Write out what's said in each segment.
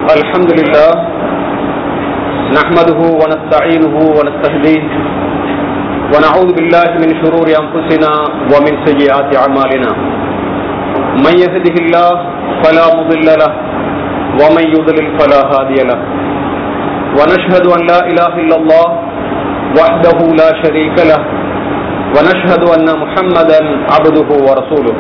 الحمد لله نحمده ونستعينه ونستهديه ونعوذ بالله من شرور أنفسنا ومن سيئات أعمالنا من يهده الله فلا مضل له ومن يضلل فلا هادي له ونشهد أن لا إله إلا الله وحده لا شريك له ونشهد أن محمدا عبده ورسوله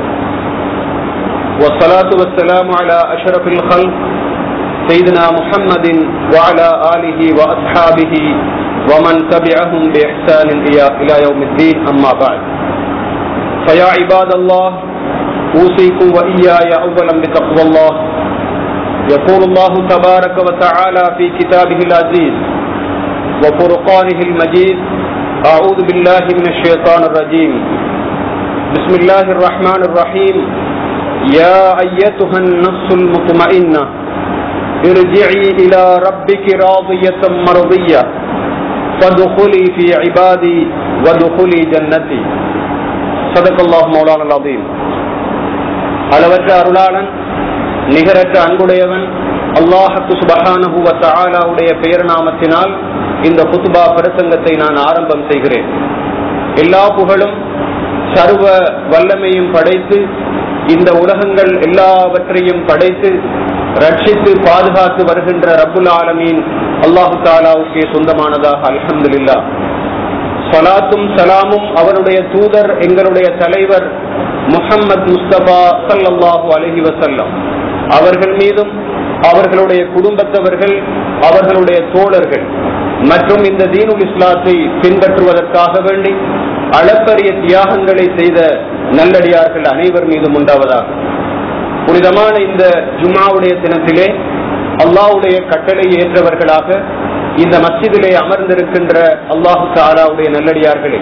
والصلاة والسلام على أشرف الخلق سيدنا محمد وعلى آله وأصحابه ومن تبعهم بإحسان إلى يوم الدين أما بعد فيا عباد الله أوصيكم وإياي أولا بتقوى الله يقول الله تبارك وتعالى في كتابه العزيز وفرقانه المجيد أعوذ بالله من الشيطان الرجيم بسم الله الرحمن الرحيم يا أيتها النفس المطمئنة ارجعي إلى ربك راضية مرضية فادخلي في عبادي وادخلي جنتي صدق الله مولانا العظيم அளவற்ற அருளாளன் நிகரற்ற அன்புடையவன் அல்லாஹத்து சுபஹானஹு வ தஆலாவுடைய பெயர் நாமத்தினால் இந்த குத்துபா பிரசங்கத்தை நான் ஆரம்பம் செய்கிறேன் எல்லா புகழும் சர்வ வல்லமையும் படைத்து இந்த உலகங்கள் எல்லாவற்றையும் படைத்து ரட்சித்து பாதுகாத்து வருகின்ற ரப்புல் ஆலமீன் அல்லாஹு தாலாவுக்கே சொந்தமானதாக அல்ஹம்துலில்லா சலாத்தும் சலாமும் அவருடைய தூதர் எங்களுடைய தலைவர் முஹம்மது முஸ்தபா சல்லல்லாஹு அலஹி வசல்லம் அவர்கள் மீதும் அவர்களுடைய குடும்பத்தவர்கள் அவர்களுடைய தோழர்கள் மற்றும் இந்த தீனுல் இஸ்லாத்தை பின்பற்றுவதற்காக வேண்டி அளப்பரிய தியாகங்களை செய்த நல்லடியார்கள் அனைவர் மீதும் உண்டாவதாக புனிதமான இந்த ஜுமாவுடைய தினத்திலே அல்லாவுடைய கட்டளை ஏற்றவர்களாக இந்த மஸ்ஜிதிலே அமர்ந்திருக்கின்ற அல்லாஹு தாலாவுடைய நல்லடியார்களே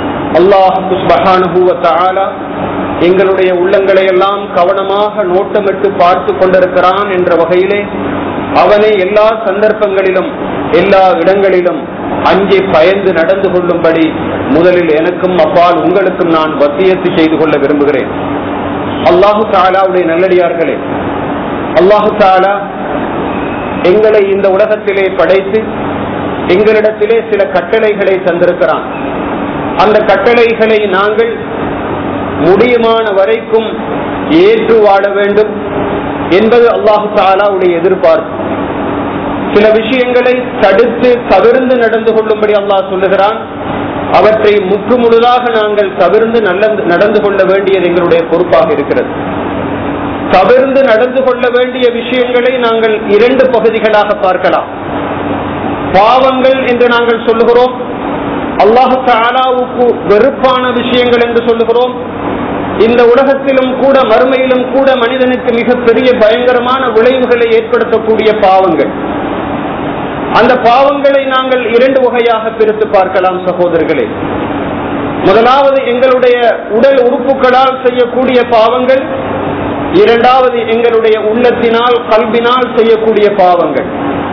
அல்லாஹு தாலா எங்களுடைய உள்ளங்களை எல்லாம் கவனமாக நோட்டமிட்டு பார்த்து கொண்டிருக்கிறான் என்ற வகையிலே அவனை எல்லா சந்தர்ப்பங்களிலும் எல்லா இடங்களிலும் அங்கே பயந்து நடந்து கொள்ளும்படி முதலில் எனக்கும் அப்பால் உங்களுக்கும் நான் வசியத்து செய்து கொள்ள விரும்புகிறேன் அல்லாஹு தாலாவுடைய நல்லடியார்களே அல்லாஹு தாலா எங்களை இந்த உலகத்திலே படைத்து எங்களிடத்திலே சில கட்டளைகளை தந்திருக்கிறான் அந்த கட்டளைகளை நாங்கள் முடியுமான வரைக்கும் ஏற்று வாழ வேண்டும் என்பது அல்லாஹு தாலாவுடைய எதிர்பார்ப்பு சில விஷயங்களை தடுத்து தவிர்ந்து நடந்து கொள்ளும்படி அல்லாஹ் சொல்லுகிறான் அவற்றை முற்று முழுதாக நாங்கள் தவிர்ந்து நடந்து கொள்ள வேண்டியது எங்களுடைய பொறுப்பாக இருக்கிறது தவிர்ந்து நடந்து கொள்ள வேண்டிய விஷயங்களை நாங்கள் இரண்டு பகுதிகளாக பார்க்கலாம் பாவங்கள் என்று நாங்கள் சொல்லுகிறோம் அல்லாஹு தாலாவுக்கு வெறுப்பான விஷயங்கள் என்று சொல்லுகிறோம் இந்த உலகத்திலும் கூட மறுமையிலும் கூட மனிதனுக்கு மிகப்பெரிய பயங்கரமான விளைவுகளை ஏற்படுத்தக்கூடிய பாவங்கள் அந்த பாவங்களை நாங்கள் இரண்டு வகையாக பிரித்து பார்க்கலாம் சகோதரர்களே முதலாவது எங்களுடைய உடல் உறுப்புகளால் செய்யக்கூடிய பாவங்கள் இரண்டாவது எங்களுடைய உள்ளத்தினால் கல்வினால் செய்யக்கூடிய பாவங்கள்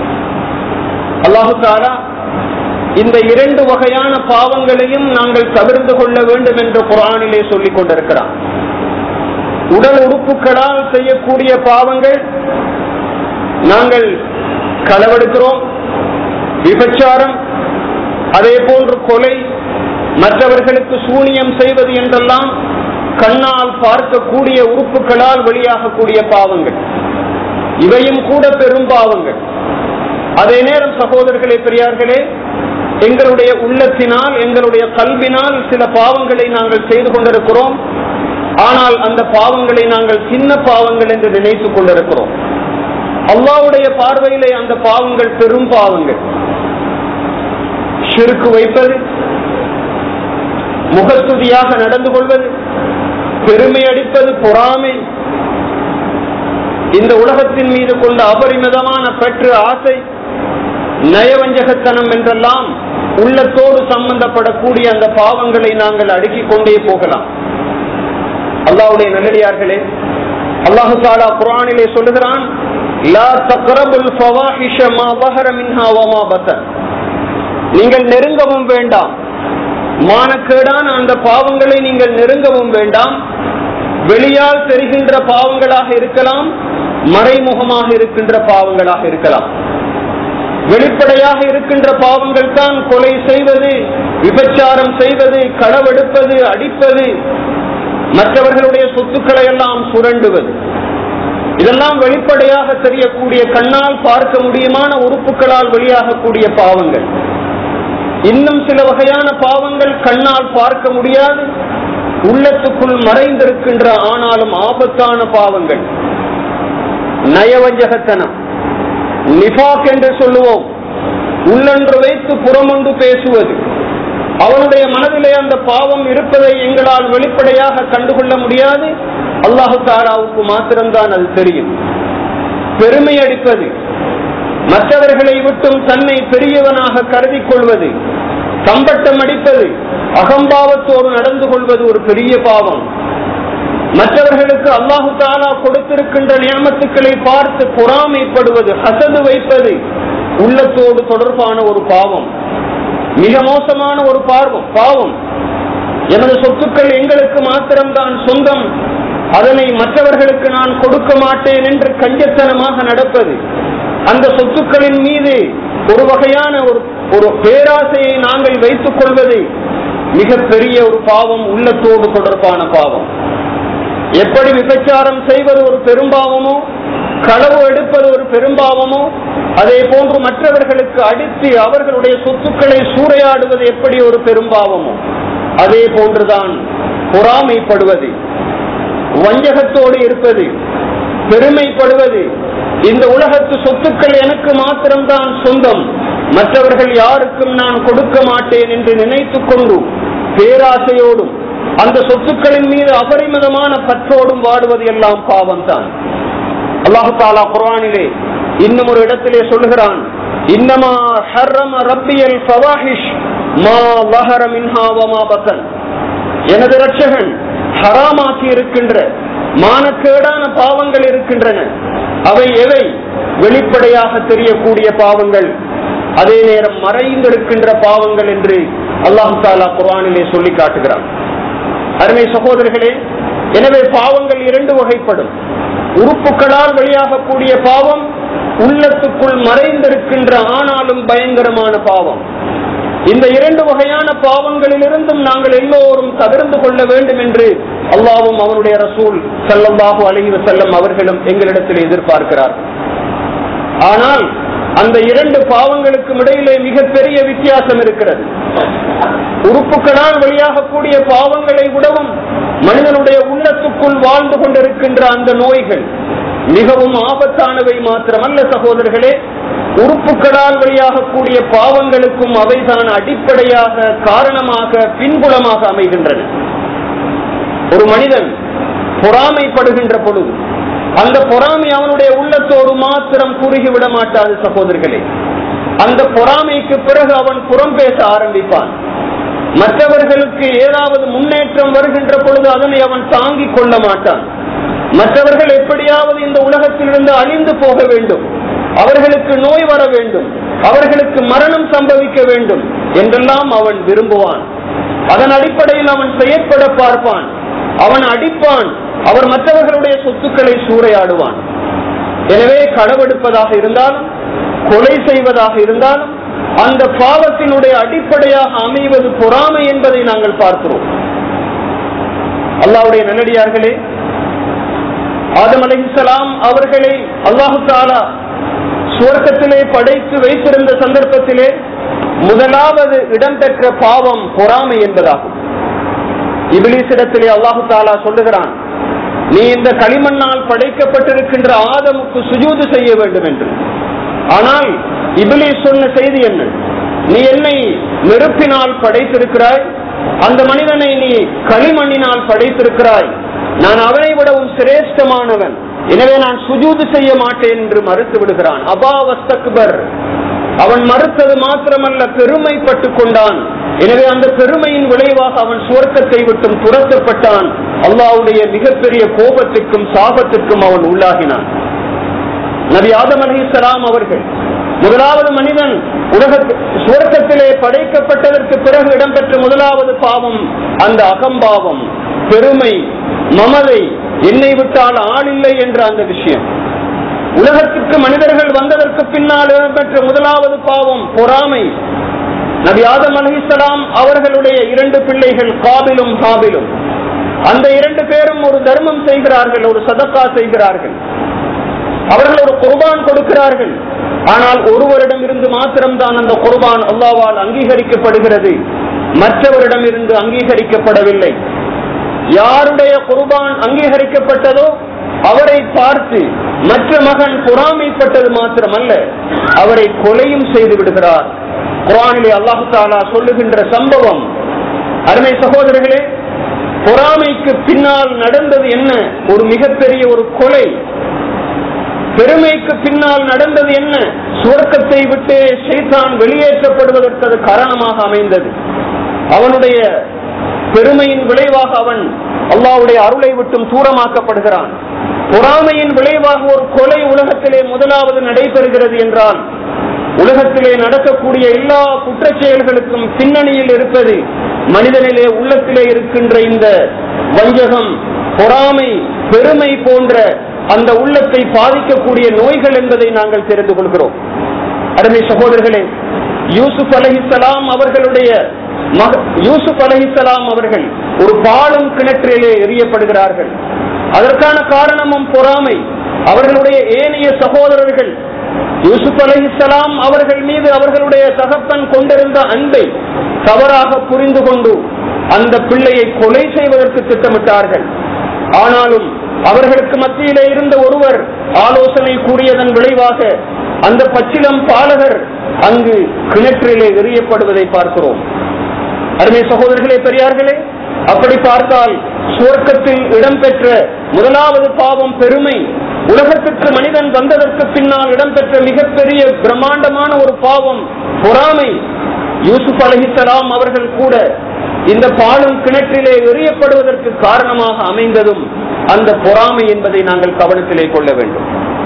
அல்லாஹு தாலா இந்த இரண்டு வகையான பாவங்களையும் நாங்கள் தவிர்த்து கொள்ள வேண்டும் என்று குரானிலே சொல்லிக் கொண்டிருக்கிறான் உடல் உறுப்புகளால் செய்யக்கூடிய பாவங்கள் நாங்கள் களவெடுக்கிறோம் விபச்சாரம் அதே போன்று கொலை மற்றவர்களுக்கு சூனியம் செய்வது என்றெல்லாம் கண்ணால் பார்க்கக்கூடிய உறுப்புகளால் வெளியாகக்கூடிய பாவங்கள் இவையும் கூட பெரும் பாவங்கள் அதே நேரம் சகோதரர்களே பெரியார்களே எங்களுடைய உள்ளத்தினால் எங்களுடைய கல்வினால் சில பாவங்களை நாங்கள் செய்து கொண்டிருக்கிறோம் ஆனால் அந்த பாவங்களை நாங்கள் சின்ன பாவங்கள் என்று நினைத்துக் கொண்டிருக்கிறோம் அல்லாவுடைய பார்வையிலே அந்த பாவங்கள் பெரும் பாவங்கள் சிறுக்கு வைப்பது முகஸ்துதியாக நடந்து கொள்வது பெருமை அடிப்பது பொறாமை இந்த உலகத்தின் மீது கொண்ட அபரிமிதமான பெற்று ஆசை நயவஞ்சகத்தனம் என்றெல்லாம் உள்ளத்தோடு சம்பந்தப்படக்கூடிய அந்த பாவங்களை நாங்கள் அடுக்கிக் கொண்டே போகலாம் அல்லாவுடைய நல்லடியார்களே அல்லாஹு தாலா குரானிலே சொல்லுகிறான் நீங்கள் நெருங்கவும் வேண்டாம் மானக்கேடான அந்த பாவங்களை நீங்கள் நெருங்கவும் வேண்டாம் வெளியால் தெரிகின்ற பாவங்களாக இருக்கலாம் மறைமுகமாக இருக்கின்ற பாவங்களாக இருக்கலாம் வெளிப்படையாக இருக்கின்ற பாவங்கள் தான் கொலை செய்வது விபச்சாரம் செய்வது களவெடுப்பது அடிப்பது மற்றவர்களுடைய சொத்துக்களை எல்லாம் சுரண்டுவது இதெல்லாம் வெளிப்படையாக தெரியக்கூடிய கண்ணால் பார்க்க முடியுமான உறுப்புகளால் வெளியாகக்கூடிய பாவங்கள் இன்னும் சில வகையான பாவங்கள் கண்ணால் பார்க்க முடியாது உள்ளத்துக்குள் மறைந்திருக்கின்ற ஆனாலும் ஆபத்தான பாவங்கள் நயவஞ்சகத்தனம் நிஃபாக் என்று சொல்லுவோம் உள்ளொன்று வைத்து புறமொன்று பேசுவது அவனுடைய மனதிலே அந்த பாவம் இருப்பதை எங்களால் வெளிப்படையாக கண்டுகொள்ள முடியாது அல்லாஹு தாலாவுக்கு மாத்திரம்தான் அது தெரியும் பெருமை அடிப்பது மற்றவர்களை விட்டும் தன்னை பெரியவனாக கருதி கொள்வது கம்பட்டம் அடிப்பது அகம்பாவத்தோடு நடந்து கொள்வது ஒரு பெரிய பாவம் மற்றவர்களுக்கு அல்லாஹு தாலா கொடுத்திருக்கின்ற நியமத்துக்களை பார்த்து பொறாமைப்படுவது ஹசது வைப்பது உள்ளத்தோடு தொடர்பான ஒரு பாவம் மிக மோசமான ஒரு பார்வம் பாவம் எனது சொத்துக்கள் எங்களுக்கு மாத்திரம்தான் சொந்தம் அதனை மற்றவர்களுக்கு நான் கொடுக்க மாட்டேன் என்று கஞ்சத்தனமாக நடப்பது அந்த சொத்துக்களின் மீது ஒரு வகையான ஒரு ஒரு பேராசையை நாங்கள் வைத்துக் கொள்வது மிகப்பெரிய ஒரு பாவம் உள்ளத்தோடு தொடர்பான பாவம் எப்படி விபச்சாரம் செய்வது ஒரு பெரும்பாவமோ களவு எடுப்பது ஒரு பெரும்பாவமோ அதே போன்று மற்றவர்களுக்கு அடித்து அவர்களுடைய சொத்துக்களை சூறையாடுவது எப்படி ஒரு பெரும்பாவமோ அதே போன்றுதான் பொறாமைப்படுவது வஞ்சகத்தோடு இருப்பது பெருமைப்படுவது இந்த உலகத்து சொத்துக்கள் எனக்கு மாத்திரம்தான் சொந்தம் மற்றவர்கள் யாருக்கும் நான் கொடுக்க மாட்டேன் என்று நினைத்துக் கொண்டு பேராசையோடும் அந்த சொத்துக்களின் மீது அபரிமிதமான பற்றோடும் வாடுவது எல்லாம் பாவம் தான் அல்லாஹு தாலா குர்ஆனிலே இன்னும் ஒரு இடத்திலே சொல்லுகிறான் இன்னமா ஹர்ரம ரப்பியல் ஃபவாஹிஷ் மா லஹர மின்ஹா வமா பத்தன் எனது ரட்சகன் ஹராமாக்கி இருக்கின்ற மானக்கேடான பாவங்கள் இருக்கின்றன அவை எவை வெளிப்படையாக தெரியக்கூடிய பாவங்கள் அதே நேரம் மறைந்திருக்கின்ற பாவங்கள் என்று அல்லாஹு தாலா குர்ஆனிலே சொல்லி காட்டுகிறான் அருமை சகோதரர்களே எனவே பாவங்கள் இரண்டு வகைப்படும் உறுப்புகளால் வெளியாகக்கூடிய பாவம் உள்ளத்துக்குள் மறைந்திருக்கின்ற ஆனாலும் பயங்கரமான பாவம் இந்த இரண்டு வகையான பாவங்களிலிருந்தும் நாங்கள் எல்லோரும் தவிர்ந்து கொள்ள வேண்டும் என்று அல்லாவும் அவனுடைய ரசூல் சல்லல்லாஹு அலைஹி வஸல்லம் அவர்களும் எங்களிடத்தில் எதிர்பார்க்கிறார் ஆனால் அந்த இரண்டு பாவங்களுக்கும் இடையிலே மிகப்பெரிய வித்தியாசம் இருக்கிறது உறுப்புகளால் வெளியாகக்கூடிய பாவங்களை விடவும் மனிதனுடைய உள்ளத்துக்குள் வாழ்ந்து கொண்டிருக்கின்ற அந்த நோய்கள் மிகவும் ஆபத்தானவை மாத்திரமல்ல சகோதரர்களே உறுப்புகளால் வெளியாகக்கூடிய பாவங்களுக்கும் அவைதான் அடிப்படையாக காரணமாக பின்புலமாக அமைகின்றன ஒரு மனிதன் பொறாமைப்படுகின்ற பொழுது அந்த பொறாமை அவனுடைய உள்ளத்தோடு மாத்திரம் குறுகி விட மாட்டாது சகோதரர்களே அந்த பொறாமைக்கு பிறகு அவன் புறம் பேச ஆரம்பிப்பான் மற்றவர்களுக்கு ஏதாவது முன்னேற்றம் வருகின்ற பொழுது அதனை அவன் தாங்கிக் கொள்ள மாட்டான் மற்றவர்கள் எப்படியாவது இந்த உலகத்திலிருந்து அழிந்து போக வேண்டும் அவர்களுக்கு நோய் வர வேண்டும் அவர்களுக்கு மரணம் சம்பவிக்க வேண்டும் என்றெல்லாம் அவன் விரும்புவான் அதன் அடிப்படையில் அவன் செயற்பட பார்ப்பான் அவன் அடிப்பான் அவர் மற்றவர்களுடைய சொத்துக்களை சூறையாடுவான் எனவே களவெடுப்பதாக இருந்தாலும் கொலை செய்வதாக இருந்தாலும் அந்த பாவத்தினுடைய அடிப்படையாக அமைவது பொறாமை என்பதை நாங்கள் பார்க்கிறோம் அல்லாவுடைய நல்லடியார்களே ஆதம் அலைஹிஸ்ஸலாம் அவர்களை அல்லாஹு தாலா சுவர்க்கத்திலே படைத்து வைத்திருந்த சந்தர்ப்பத்திலே முதலாவது இடம்பெற்ற பாவம் பொறாமை என்பதாகும் இபிலிசிடத்திலே அல்லாஹு தாலா சொல்லுகிறான் நீ இந்த களிமண்ணால் படைக்கப்பட்டிருக்கின்ற ஆதமுக்கு சுஜூது செய்ய வேண்டும் என்று ஆனால் இபிலிஸ் சொன்ன செய்தி என்ன நீ என்னை நெருப்பினால் படைத்திருக்கிறாய் அந்த மனிதனை நீ களிமண்ணினால் படைத்திருக்கிறாய் நான் அவனை விடவும் சிரேஷ்டமானவன் எனவே நான் சுஜூது செய்ய மாட்டேன் என்று மறுத்து விடுகிறான் அபாவஸ்தக்பர் அவன் மறுத்தது மாத்திரமல்ல பெருமைப்பட்டு கொண்டான் எனவே அந்த பெருமையின் விளைவாக அவன் சுவர்க்கத்தை விட்டும் துரத்தப்பட்டான் அல்லாவுடைய மிகப்பெரிய கோபத்திற்கும் சாபத்திற்கும் அவன் உள்ளாகினான் நபி ஆதம் அலிசலாம் அவர்கள் முதலாவது மனிதன் உலக சுவர்க்கத்திலே படைக்கப்பட்டதற்கு பிறகு இடம்பெற்ற முதலாவது பாவம் அந்த அகம்பாவம் பெருமை மமதை என்னை விட்டால் ஆள் இல்லை என்ற அந்த விஷயம் உலகத்திற்கு மனிதர்கள் வந்ததற்கு பின்னால் இடம்பெற்ற முதலாவது பாவம் பொறாமை நபி ஆதம் அலிசலாம் அவர்களுடைய இரண்டு பிள்ளைகள் காபிலும் ஹாபிலும் அந்த இரண்டு பேரும் ஒரு தர்மம் செய்கிறார்கள் ஒரு சதக்கா செய்கிறார்கள் அவர்கள் ஒரு குர்பான் கொடுக்கிறார்கள் ஆனால் ஒருவரிடம் இருந்து மாத்திரம்தான் அந்த குர்பான் அல்லாவால் அங்கீகரிக்கப்படுகிறது மற்றவரிடம் இருந்து அங்கீகரிக்கப்படவில்லை யாருடைய குர்பான் அங்கீகரிக்கப்பட்டதோ அவரை பார்த்து மற்ற மகன் பொறாமைப்பட்டது மாத்திரமல்ல அவரை கொலையும் செய்து விடுகிறார் குரானிலே அல்லாஹு தாலா சொல்லுகின்ற சம்பவம் அருமை சகோதரர்களே பொறாமைக்கு பின்னால் நடந்தது என்ன ஒரு மிகப்பெரிய ஒரு கொலை பெருமைக்கு பின்னால் நடந்தது என்ன சுவர்க்கத்தை விட்டு ஷைத்தான் வெளியேற்றப்படுவதற்கு அது காரணமாக அமைந்தது அவனுடைய பெருமையின் விளைவாக அவன் அல்லாவுடைய அருளை விட்டும் தூரமாக்கப்படுகிறான் பொறாமையின் விளைவாக ஒரு கொலை உலகத்திலே முதலாவது நடைபெறுகிறது என்றால் உலகத்திலே நடக்கக்கூடிய எல்லா குற்றச் செயல்களுக்கும் பின்னணியில் இருப்பது மனிதனிலே உள்ளத்திலே இருக்கின்ற இந்த வஞ்சகம் பொறாமை பெருமை போன்ற அந்த உள்ளத்தை பாதிக்கக்கூடிய நோய்கள் என்பதை நாங்கள் தெரிந்து கொள்கிறோம் அருமை சகோதரர்களே யூசுப் அலஹிசலாம் அவர்களுடைய யூசுப் அலஹிசலாம் அவர்கள் ஒரு பாலும் கிணற்றிலே எரியப்படுகிறார்கள் அதற்கான காரணமும் பொறாமை அவர்களுடைய ஏனைய சகோதரர்கள் யூசுப் அலஹிசலாம் அவர்கள் மீது அவர்களுடைய தகப்பன் கொண்டிருந்த அன்பை தவறாக புரிந்து கொண்டு அந்த பிள்ளையை கொலை செய்வதற்கு திட்டமிட்டார்கள் ஆனாலும் அவர்களுக்கு மத்தியிலே இருந்த ஒருவர் ஆலோசனை கூறியதன் விளைவாக அந்த பச்சிலம் பாலகர் அங்கு கிணற்றிலே எறியப்படுவதை பார்க்கிறோம் அருமை சகோதரர்களே பெரியார்களே அப்படி பார்த்தால் சுவர்க்கத்தில் இடம்பெற்ற முதலாவது பாவம் பெருமை உலகத்திற்கு மனிதன் வந்ததற்கு பின்னால் இடம்பெற்ற மிகப்பெரிய பிரம்மாண்டமான ஒரு பாவம் பொறாமை யூசுப் அலஹிசலாம் அவர்கள் கூட இந்த பாலும் கிணற்றிலே எறியப்படுவதற்கு காரணமாக அமைந்ததும் அந்த பொறாமை என்பதை நாங்கள் கவனத்திலே கொள்ள வேண்டும்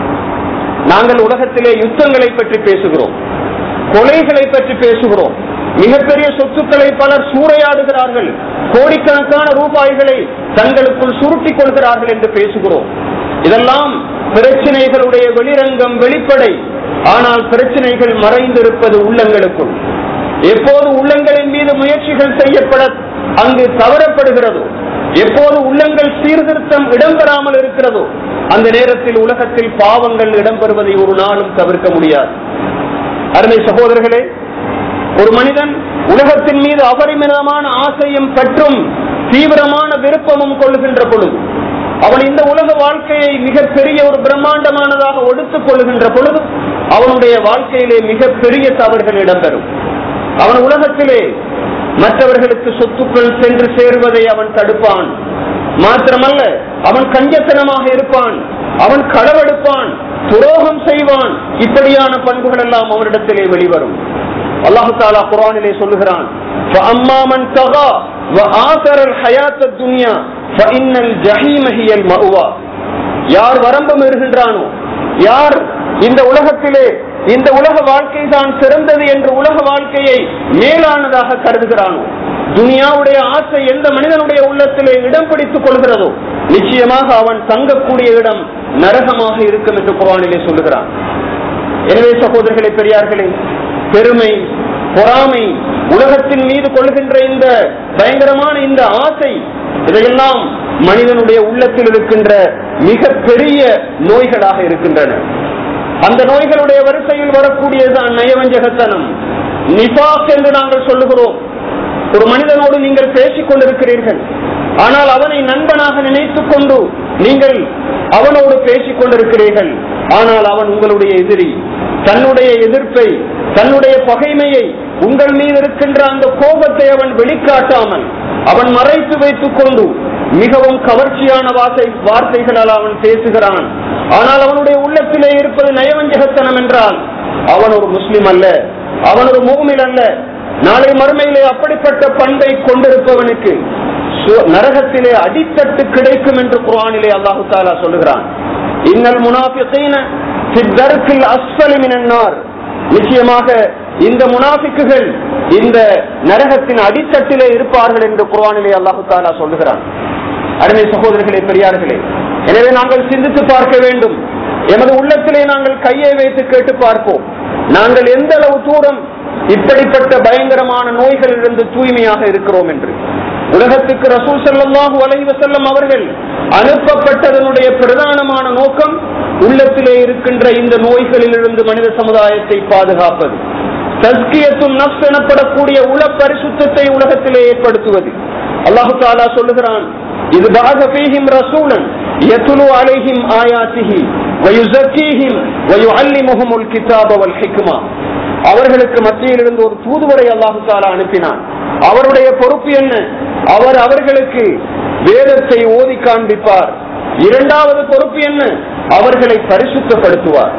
நாங்கள் உலகத்திலே யுத்தங்களை பற்றி பேசுகிறோம் கொலைகளை பற்றி பேசுகிறோம் மிகப்பெரிய சொத்துக்களை பலர் சூறையாடுகிறார்கள் கோடிக்கணக்கான ரூபாய்களை தங்களுக்குள் சுருட்டிக் கொள்கிறார்கள் என்று பேசுகிறோம் இதெல்லாம் பிரச்சனைகளுடைய வெளிரங்கம் வெளிப்படை ஆனால் பிரச்சனைகள் மறைந்திருப்பது உள்ளங்களுக்குள் எப்போது உள்ளங்களின் மீது முயற்சிகள் செய்யப்பட அங்கு தவறப்படுகிறதோ எப்போது உள்ளங்கள் சீர்திருத்தம் இடம்பெறாமல் இருக்கிறதோ அந்த நேரத்தில் உலகத்தில் பாவங்கள் இடம்பெறுவதை ஒரு நாளும் தவிர்க்க முடியாது அருமை சகோதரர்களே ஒரு மனிதன் உலகத்தின் மீது அபரிமிதமான ஆசையும் பற்றும் தீவிரமான விருப்பமும் கொள்ளுகின்ற பொழுது அவன் இந்த உலக வாழ்க்கையை மிக பெரிய ஒரு பிரம்மாண்டமானதாக ஒடுத்துக் கொள்ளுகின்ற பொழுது அவனுடைய வாழ்க்கையிலே மிக பெரிய தவறுகள் இடம்பெறும் அவன் உலகத்திலே மற்றவர்களுக்கு சொத்துக்கள் சென்று சேருவதை அவன் தடுப்பான் மாத்திரமல்ல அவன் கஞ்சத்தனமாக இருப்பான் அவன் களவெடுப்பான் துரோகம் செய்வான் இப்படியான பண்புகள் எல்லாம் அவனிடத்திலே வெளிவரும் அல்லாஹு தாலா குரானிலே சொல்லுகிறான் அம்மாமன் தகா ஆசரல் ஹயாத்த துன்யா ஜஹீமஹியல் மருவா யார் வரம்பு மீறுகின்றானோ யார் இந்த உலகத்திலே இந்த உலக வாழ்க்கை தான் சிறந்தது என்று உலக வாழ்க்கையை மேலானதாக கருதுகிறானோ துனியாவுடைய ஆசை எந்த மனிதனுடைய உள்ளத்திலே இடம் பிடித்துக் கொள்கிறதோ நிச்சயமாக அவன் தங்கக்கூடிய இடம் நரகமாக இருக்கும் என்று குரானிலே சொல்லுகிறான் எனவே சகோதரர்களே பெரியார்களே பெருமை பொறாமை உலகத்தின் மீது கொள்கின்ற இந்த பயங்கரமான இந்த ஆசை இதையெல்லாம் மனிதனுடைய உள்ளத்தில் இருக்கின்ற மிக பெரிய நோய்களாக இருக்கின்றன அந்த நோய்களுடைய வரிசையில் வரக்கூடியதுதான் நயவஞ்சகத்தனம் நிபாக் என்று நாங்கள் சொல்லுகிறோம் ஒரு மனிதனோடு நீங்கள் பேசிக் கொண்டிருக்கிறீர்கள் ஆனால் அவனை நண்பனாக நினைத்துக் கொண்டு நீங்கள் அவனோடு பேசிக் கொண்டிருக்கிறீர்கள் ஆனால் அவன் உங்களுடைய எதிரி தன்னுடைய எதிர்ப்பை தன்னுடைய பகைமையை உங்கள் மீது இருக்கின்ற அந்த கோபத்தை அவன் வெளிக்காட்டாமல் அவன் மறைத்து வைத்துக் கொண்டு மிகவும் கவர்ச்சியான வார்த்தை வார்த்தைகளால் அவன் பேசுகிறான் ஆனால் அவனுடைய உள்ளத்திலே இருப்பது நயவஞ்சகத்தனம் என்றால் அவன் ஒரு முஸ்லிம் அல்ல அவன் ஒரு மூமில் அல்ல நாளை மறுமையிலே அப்படிப்பட்ட பண்பை கொண்டிருப்பவனுக்கு நரகத்திலே அடித்தட்டு கிடைக்கும் என்று குரானிலே அல்லாஹு தாலா சொல்லுகிறான் இன்னல் முனாஃபிகீன ஃபித்தர்க்கில் அஸ்ஃபலி மினன்னார் நிச்சயமாக இந்த முனாஃபிக்குகள் இந்த நரகத்தின் அடித்தட்டிலே இருப்பார்கள் என்று குர்ஆனிலே அல்லாஹு தாலா சொல்லுகிறான் அருமை சகோதரர்களே பெரியார்களே எனவே நாங்கள் சிந்தித்து பார்க்க வேண்டும் எமது உள்ளத்திலே நாங்கள் கையை வைத்து கேட்டு பார்ப்போம் நாங்கள் எந்த அளவு தூரம் இப்படிப்பட்ட பயங்கரமான நோய்களிலிருந்து தூய்மையாக இருக்கிறோம் என்று உலகத்துக்கு ரசூல் ஸல்லல்லாஹு அலைஹி வஸல்லம் அவர்கள் அனுப்பப்பட்டதனுடைய பிரதானமான நோக்கம் உள்ளத்திலே இருக்கின்ற இந்த நோய்களிலிருந்து மனித சமுதாயத்தை பாதுகாப்பது தஸ்கியத்தும் நப்ஸ் எனப்படக்கூடிய உள பரிசுத்தத்தை உலகத்திலே ஏற்படுத்துவது அல்லாஹு தாலா சொல்லுகிறான் இது பாக ஃபீஹிம் ரசூலன் யத்லு அலைஹிம் ஆயாத்திஹி வயுஸக்கீஹிம் வயுஅல்லிமுஹுமுல் கிதாப வல் ஹிக்மா அவர்களுக்கு மத்தியில் இருந்து ஒரு தூதுவரை அல்லாஹு தாலா அனுப்பினான் அவருடைய பொறுப்பு என்ன அவர் அவர்களுக்கு வேதத்தை ஓதி காண்பிப்பார் இரண்டாவது பொறுப்பு என்ன அவர்களை பரிசுத்தப்படுத்துவார்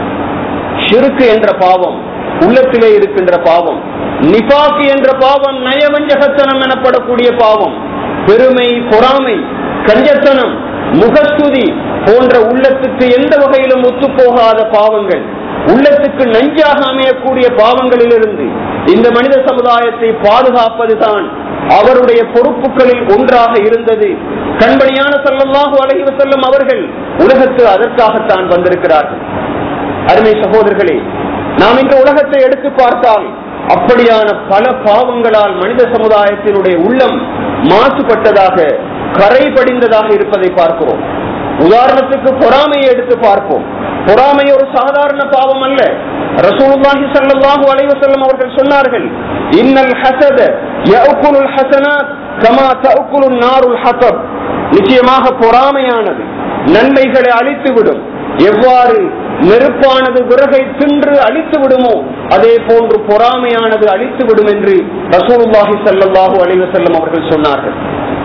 ஷிருக்கு என்ற பாவம் உள்ளத்திலே இருக்கின்ற பாவம் நிபாக்கு என்ற பாவம் நயவஞ்சகத்தனம் எனப்படக்கூடிய பாவம் பெருமை பொறாமை கஞ்சத்தனம் முகஸ்துதி போன்ற உள்ளத்துக்கு எந்த வகையிலும் ஒத்துப்போகாத பாவங்கள் உள்ளத்துக்கு நஞ்சாக அமையக்கூடிய பாவங்களிலிருந்து இந்த மனித சமுதாயத்தை பாதுகாப்பதுதான் அவருடைய பொறுப்புகளில் ஒன்றாக இருந்தது கண்பணியான சல்லல்லாஹு அலைஹி வஸல்லம் அவர்கள் உலகத்து அதற்காகத்தான் வந்திருக்கிறார்கள் அருமை சகோதரர்களே நாம் இந்த உலகத்தை எடுத்து பார்த்தால் அப்படியான பல பாவங்களால் மனித சமுதாயத்தினுடைய உள்ளம் மாசுபட்டதாக கரை படிந்ததாக இருப்பதை பார்க்கிறோம் உதாரணத்துக்கு பொறாமையை எடுத்து பார்ப்போம் பொறாமை ஒரு சாதாரண பாவம் அல்ல ரசூலுல்லாஹி ஸல்லல்லாஹு அலைஹி வஸல்லம் அவர்கள் சொன்னார்கள் இன்னல் ஹஸத யஅகுலுல் ஹஸனாத் கமா தஅகுலு நாருல் ஹதப் நிச்சயமாக பொறாமையானது நன்மைகளை அழித்துவிடும் எவ்வாறு நெருப்பானது விறகை தின்று அழித்து விடுமோ அதே போன்று பொறாமையானது அழித்து விடும் என்று ரசூலுல்லாஹி ஸல்லல்லாஹு அலைஹி வஸல்லம் அவர்கள் சொன்னார்கள்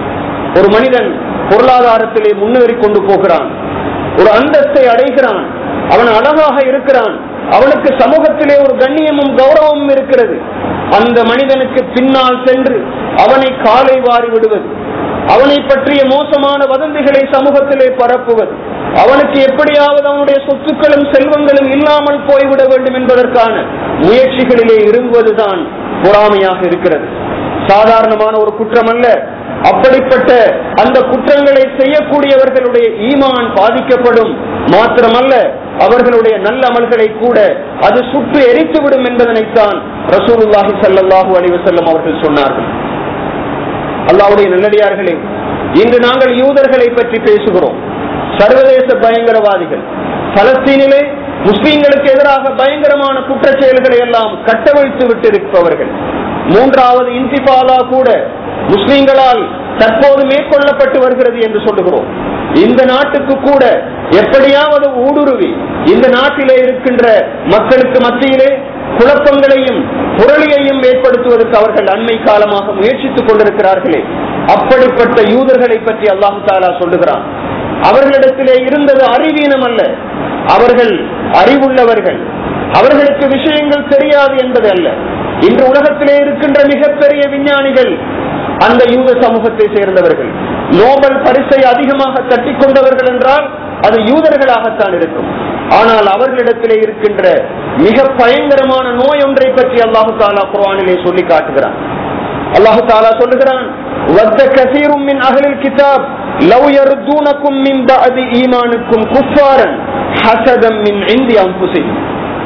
ஒரு மனிதன் பொருளாதாரத்திலே முன்னேறி கொண்டு போகிறான் ஒரு அந்தஸ்தை அடைகிறான் அவன் அழகாக இருக்கிறான் அவனுக்கு சமூகத்திலே ஒரு கண்ணியமும் கௌரவமும் இருக்கிறது அந்த மனிதனுக்கு பின்னால் சென்று அவனை காலை வாரி விடுவது அவனை பற்றிய மோசமான வதந்திகளை சமூகத்திலே பரப்புவது அவனுக்கு எப்படியாவது அவனுடைய சொத்துக்களும் செல்வங்களும் இல்லாமல் போய்விட வேண்டும் என்பதற்கான முயற்சிகளிலே இருங்குவதுதான் பொறாமையாக இருக்கிறது சாதாரணமான ஒரு குற்றம் அல்ல அப்படிப்பட்ட அந்த குற்றங்களை செய்யக்கூடியவர்களுடைய ஈமான் பாதிக்கப்படும் மாத்திரமல்ல அவர்களுடைய நல்ல அமல்களை கூட அது சுட்டு எரித்துவிடும் என்பதனைத்தான் ரசூலுல்லாஹி ஸல்லல்லாஹு அலைஹி வஸல்லம் அவர்கள் சொன்னார்கள் அல்லாஹ்வுடைய நல்லடியார்களே இன்று நாங்கள் யூதர்களை பற்றி பேசுகிறோம் சர்வதேச பயங்கரவாதிகள் பலஸ்தீனிலே முஸ்லீம்களுக்கு எதிராக பயங்கரமான குற்றச் செயல்களை எல்லாம் கட்டவிழ்த்து விட்டிருப்பவர்கள் மூன்றாவது இன்திபாலா கூட முஸ்லீம்களால் தற்போது மேற்கொள்ளப்பட்டு வருகிறது என்று சொல்லுகிறோம் இந்த நாட்டுக்கு கூட எப்படியாவது ஊடுருவி இந்த நாட்டிலே இருக்கின்ற மக்களுக்கு மத்தியிலே குழப்பங்களையும் புரளியையும் ஏற்படுத்துவதற்கு அவர்கள் அண்மை காலமாக முயற்சித்துக் கொண்டிருக்கிறார்களே அப்படிப்பட்ட யூதர்களை பற்றி அல்லாஹு தாலா சொல்லுகிறான் அவர்களிடத்திலே இருந்தது அறிவீனம் அல்ல அவர்கள் அறிவுள்ளவர்கள் அவர்களுக்கு விஷயங்கள் தெரியாது என்பது அல்ல இன்று உலகத்திலே இருக்கின்ற மிகப்பெரிய விஞ்ஞானிகள் அந்த யூத சமூகத்தை சேர்ந்தவர்கள் நோபல் பரிசை அதிகமாக தட்டிக் கொண்டவர்கள் என்றால் அது யூதர்களாகத்தான் இருக்கும் ஆனால் அவர்களிடத்திலே இருக்கின்ற மிக பயங்கரமான நோய் ஒன்றை பற்றி அல்லாஹு தாலா குர்ஆனிலே சொல்லி காட்டுகிறான் அல்லாஹு தாலா சொல்லுகிறான் வத்த கசீரும் மின் அகலில் கிதாப் லவ் யர்தூனக்கும் மின் பஅதி ஈமானுக்கும் குஃபாரன் ஹசதம் மின் இந்தி அன்புசிஹிம்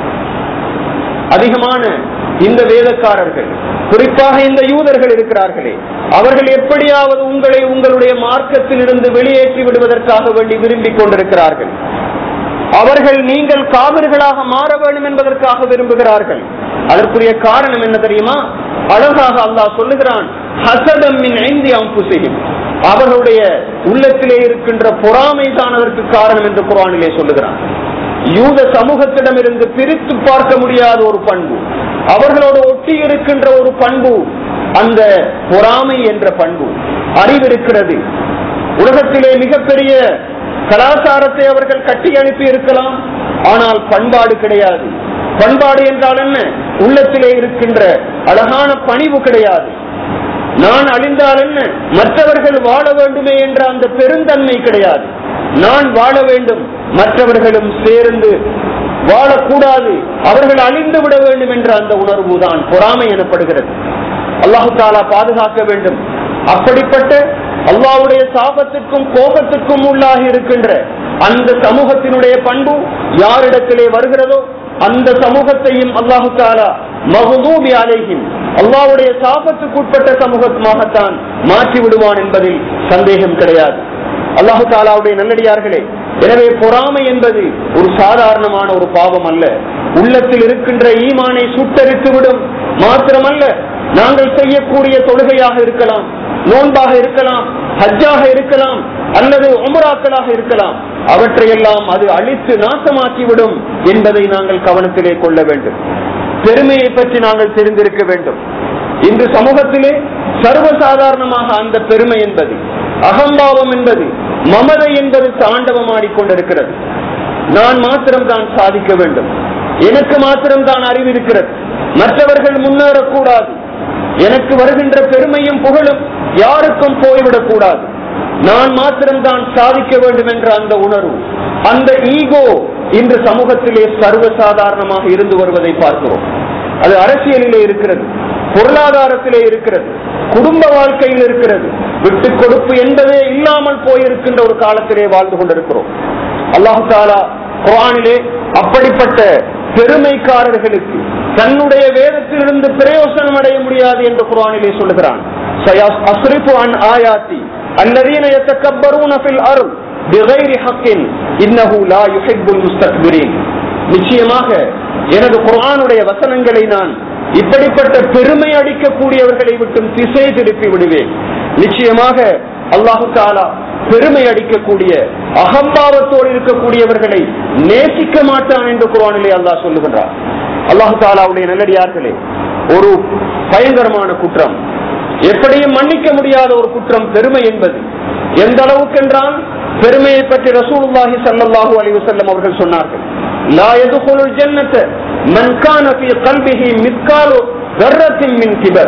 அதிகமான இந்த வேதக்காரர்கள் குறிப்பாக இந்த யூதர்கள் இருக்கிறார்களே அவர்கள் எப்படியாவது உங்களை உங்களுடைய மார்க்கத்தில் இருந்து வெளியேற்றி விடுவதற்காக வேண்டி விரும்பிக் கொண்டிருக்கிறார்கள் அவர்கள் நீங்கள் காவிர்களாக மாற வேண்டும் என்பதற்காக விரும்புகிறார்கள் அதற்குரிய காரணம் என்ன தெரியுமா அழகாக அல்லாஹ் சொல்லுகிறான் ஹசதம் மின் ஐந்தி அம்புசையும் அவர்களுடைய உள்ளத்திலே இருக்கின்ற பொறாமை தான் அதற்கு காரணம் என்று குரானிலே சொல்லுகிறான் யூத சமூகத்திடமிருந்து பிரித்து பார்க்க முடியாத ஒரு பண்பு அவர்களோடு ஒட்டி இருக்கின்ற ஒரு பண்பு அந்த பொறாமை என்ற பண்பு அறிவிருக்கிறது உலகத்திலே மிகப்பெரிய கலாச்சாரத்தை அவர்கள் கட்டி அனுப்பி இருக்கலாம் ஆனால் பண்பாடு கிடையாது பண்பாடு என்றால் என்ன உள்ளத்திலே இருக்கின்ற அழகான பணிவு கிடையாது நான் அழிந்தால் என்ன மற்றவர்கள் வாழ வேண்டுமே என்ற அந்த பெருந்தன்மை கிடையாது நான் வாழ வேண்டும் மற்றவர்களும் சேர்ந்து வாழக்கூடாது அவர்கள் அழிந்து விட வேண்டும் என்ற அந்த உணர்வு தான் பொறாமை எனப்படுகிறது அல்லாஹு தாலா பாதுகாக்க வேண்டும் அப்படிப்பட்ட அல்லாவுடைய சாபத்துக்கும் கோபத்துக்கும் உள்ளாகி இருக்கின்ற அந்த சமூகத்தினுடைய பண்பு யாரிடத்திலே வருகிறதோ அந்த சமூகத்தையும் அல்லாஹு தாலா மகதூபி அலைஹிம் அல்லாவுடைய சாபத்துக்குட்பட்ட சமூகமாகத்தான் மாற்றி விடுவான் என்பதில் சந்தேகம் கிடையாது அல்லாஹு தாலாவுடைய நல்லடியார்களே எனவே பொறாமை என்பது ஒரு சாதாரணமான ஒரு பாவம் அல்ல உள்ளத்தில் இருக்கின்ற ஈமானை சுட்டரித்து விடும் மாத்திரமல்ல நாங்கள் செய்யக்கூடிய தொழுகையாக இருக்கலாம் நோன்பாக இருக்கலாம் ஹஜ்ஜாக இருக்கலாம் அல்லது உமராக்களாக இருக்கலாம் அவற்றையெல்லாம் அது அழித்து நாசமாக்கிவிடும் என்பதை நாங்கள் கவனத்திலே கொள்ள வேண்டும் பெருமையை பற்றி நாங்கள் தெரிந்திருக்க வேண்டும் இன்று சமூகத்திலே சர்வசாதாரணமாக அந்த பெருமை என்பது அகம்பாவம் என்பது மமதை என்பது தாண்டவமாடிக்கொண்டிருக்கிறது நான் மாத்திரம் தான் சாதிக்க வேண்டும் எனக்கு மாத்திரம் தான் அறிவிருக்கிறது மற்றவர்கள் முன்னேறக்கூடாது எனக்கு வருகின்ற பெருமையும் புகழும் யாருக்கும் போய்விடக் கூடாது நான் மாத்திரம் தான் சாதிக்க வேண்டும் என்ற அந்த உணர்வு அந்த ஈகோ இன்று சமூகத்திலே சர்வசாதாரணமாக இருந்து வருவதை பார்க்கிறோம் அது அரசியலிலே இருக்கிறது பொருளாதாரத்திலே இருக்கிறது குடும்ப வாழ்க்கையில் இருக்கிறது விட்டு கொடுப்பு என்பதே இல்லாமல் போயிருக்கின்ற ஒரு காலத்திலே வாழ்ந்து கொண்டிருக்கிறோம் அல்லாஹு தாலா குரானிலே அப்படிப்பட்ட பெருமைக்காரர்களுக்கு தன்னுடைய வேதத்திலிருந்து பிரயோசனம் அடைய முடியாது என்று குரானிலே சொல்லுகிறான் அஸ்ரிப்பு அன் ஆயாத்தி الذين يتكبرون في الارض بغير حق انه لا يحب المستكبرين நிச்சயமாக எனது குர்ஆனுடைய வசனங்களை நான் இப்படிப்பட்ட பெருமை அடிக்கக்கூடியவர்களை விட்டும் திசை திருப்பி விடுவேன் நிச்சயமாக அல்லாஹு தாலா பெருமை அடிக்கக்கூடிய அகம்பாவத்தோடு இருக்கக்கூடியவர்களை நேசிக்க மாட்டான் என்று குரானிலே அல்லாஹ் சொல்லுகின்றார் அல்லாஹு தாலாவுடைய நல்லடியார்களே ஒரு பயங்கரமான குற்றம் எப்படியும் மன்னிக்க முடியாத ஒரு குற்றம் பெருமை என்பது எந்த அளவுக்கு என்றால் பெருமையை பற்றி ரசூலுல்லாஹி ஸல்லல்லாஹு அலைஹி வஸல்லம் அவர்கள் சொன்னார்கள் லா யதுகுலுல் ஜன்னத மன் கான ஃபீ கல்பிஹி மிஸ்காலு தர்ரத்தின் மின் கிபர்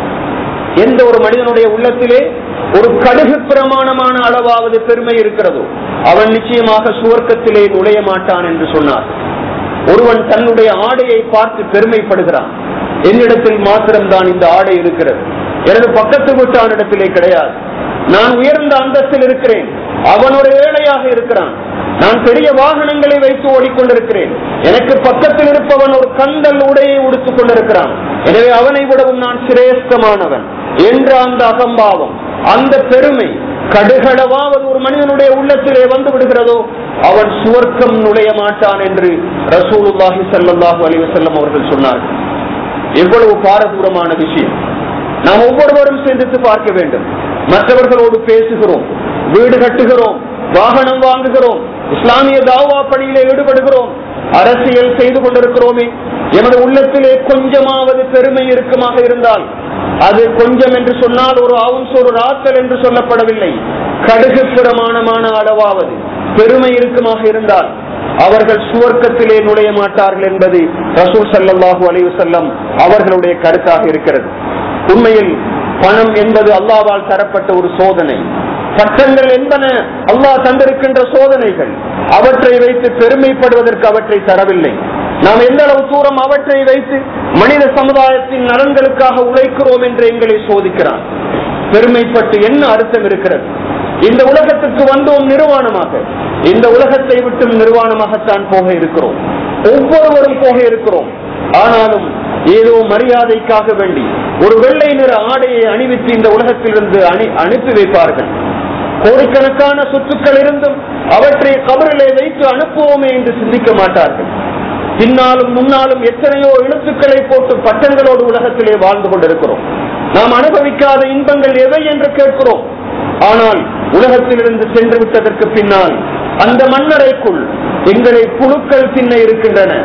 எந்த ஒரு மனிதனுடைய உள்ளத்திலே ஒரு கடுகு பிரமாணமான அளவாவது பெருமை இருக்கிறதோ அவன் நிச்சயமாக சுவர்க்கத்திலே நுழைய மாட்டான் என்று சொன்னார் ஒருவன் தன்னுடைய ஆடையை பார்த்து பெருமைப்படுகிறான் என்னிடத்தில் மாத்திரம்தான் இந்த ஆடை இருக்கிறது எனது பக்கத்து வீட்டானிடத்திலே கிடையாது நான் உயர்ந்த அந்தஸ்தில் இருக்கிறேன் அவன் ஒரு ஏழையாக இருக்கிறான் நான் பெரிய வாகனங்களை வைத்து ஓடிக்கொண்டிருக்கிறேன் எனக்கு பக்கத்தில் இருப்பவன் ஒரு கந்தல் உடையை உடுத்துக் கொண்டிருக்கிறான் எனவே அவனை விடவும் நான் சிரேஷ்டமானவன் என்ற அந்த அகம்பாவம் அந்த பெருமை கடுகளவாவது ஒரு மனிதனுடைய உள்ளத்திலே வந்து விடுகிறதோ அவன் சுவர்க்கம் நுழைய மாட்டான் என்று ரசூலுல்லாஹி ஸல்லல்லாஹு அலைஹி வஸல்லம் அவர்கள் சொன்னார்கள் எவ்வளவு பாரதூரமான விஷயம் நாம் ஒவ்வொருவரும் சிந்தித்து பார்க்க வேண்டும் மற்றவர்களோடு பேசுகிறோம் வீடு கட்டுகிறோம் வாகனம் வாங்குகிறோம் இஸ்லாமிய தாவா பணியிலே ஈடுபடுகிறோம் அரசியல் செய்து கொண்டிருக்கிறோமே எமது உள்ளத்திலே கொஞ்சமாவது பெருமை இருக்குமாக இருந்தால் அது கொஞ்சம் என்று சொன்னால் ஒரு அவுன்ஸ் ஒரு ராத்தல் என்று சொல்லப்படவில்லை கடுகு பிரமாணமான அளவாவது பெருமை இருக்குமாக இருந்தால் அவர்கள் சுவர்க்கத்திலே நுழைய மாட்டார்கள் என்பது ரசூல் சல்லாஹூ அலைவு செல்லம் அவர்களுடைய கருத்தாக இருக்கிறது உண்மையில் பணம் என்பது அல்லாவால் தரப்பட்ட ஒரு சோதனை சட்டங்கள் என்பன அல்லாஹ் தந்திருக்கின்ற சோதனைகள் அவற்றை வைத்து பெருமைப்படுவதற்கு அவற்றை தரவில்லை நாம் எந்த அளவு தூரம் அவற்றை வைத்து மனித சமுதாயத்தின் நலன்களுக்காக உழைக்கிறோம் என்று எங்களை சோதிக்கிறான் பெருமைப்பட்டு என்ன அர்த்தம் இருக்கிறது இந்த உலகத்துக்கு வந்தோம் நிர்வாணமாக இந்த உலகத்தை விட்டும் நிர்வாணமாகத்தான் போக இருக்கிறோம் ஒவ்வொருவரும் போக இருக்கிறோம் ஆனாலும் ஏதோ மரியாதைக்காக வேண்டி ஒரு வெள்ளை நிற ஆடையை அணிவித்து இந்த உலகத்திலிருந்து அணி அனுப்பி வைப்பார்கள் கோடிக்கணக்கான சொத்துக்கள் இருந்தும் அவற்றை கபரிலே வைத்து அனுப்புவோமே என்று சிந்திக்க மாட்டார்கள் பின்னாலும் முன்னாலும் எத்தனையோ எழுத்துக்களை போட்டு பட்டங்களோடு உலகத்திலே வாழ்ந்து கொண்டிருக்கிறோம் நாம் அனுபவிக்காத இன்பங்கள் எவை என்று கேட்கிறோம் ஆனால் உலகத்திலிருந்து சென்று விட்டதற்கு பின்னால் அந்த மண்ணறைக்குள் எங்களை புழுக்கள் தின்ன இருக்கின்றன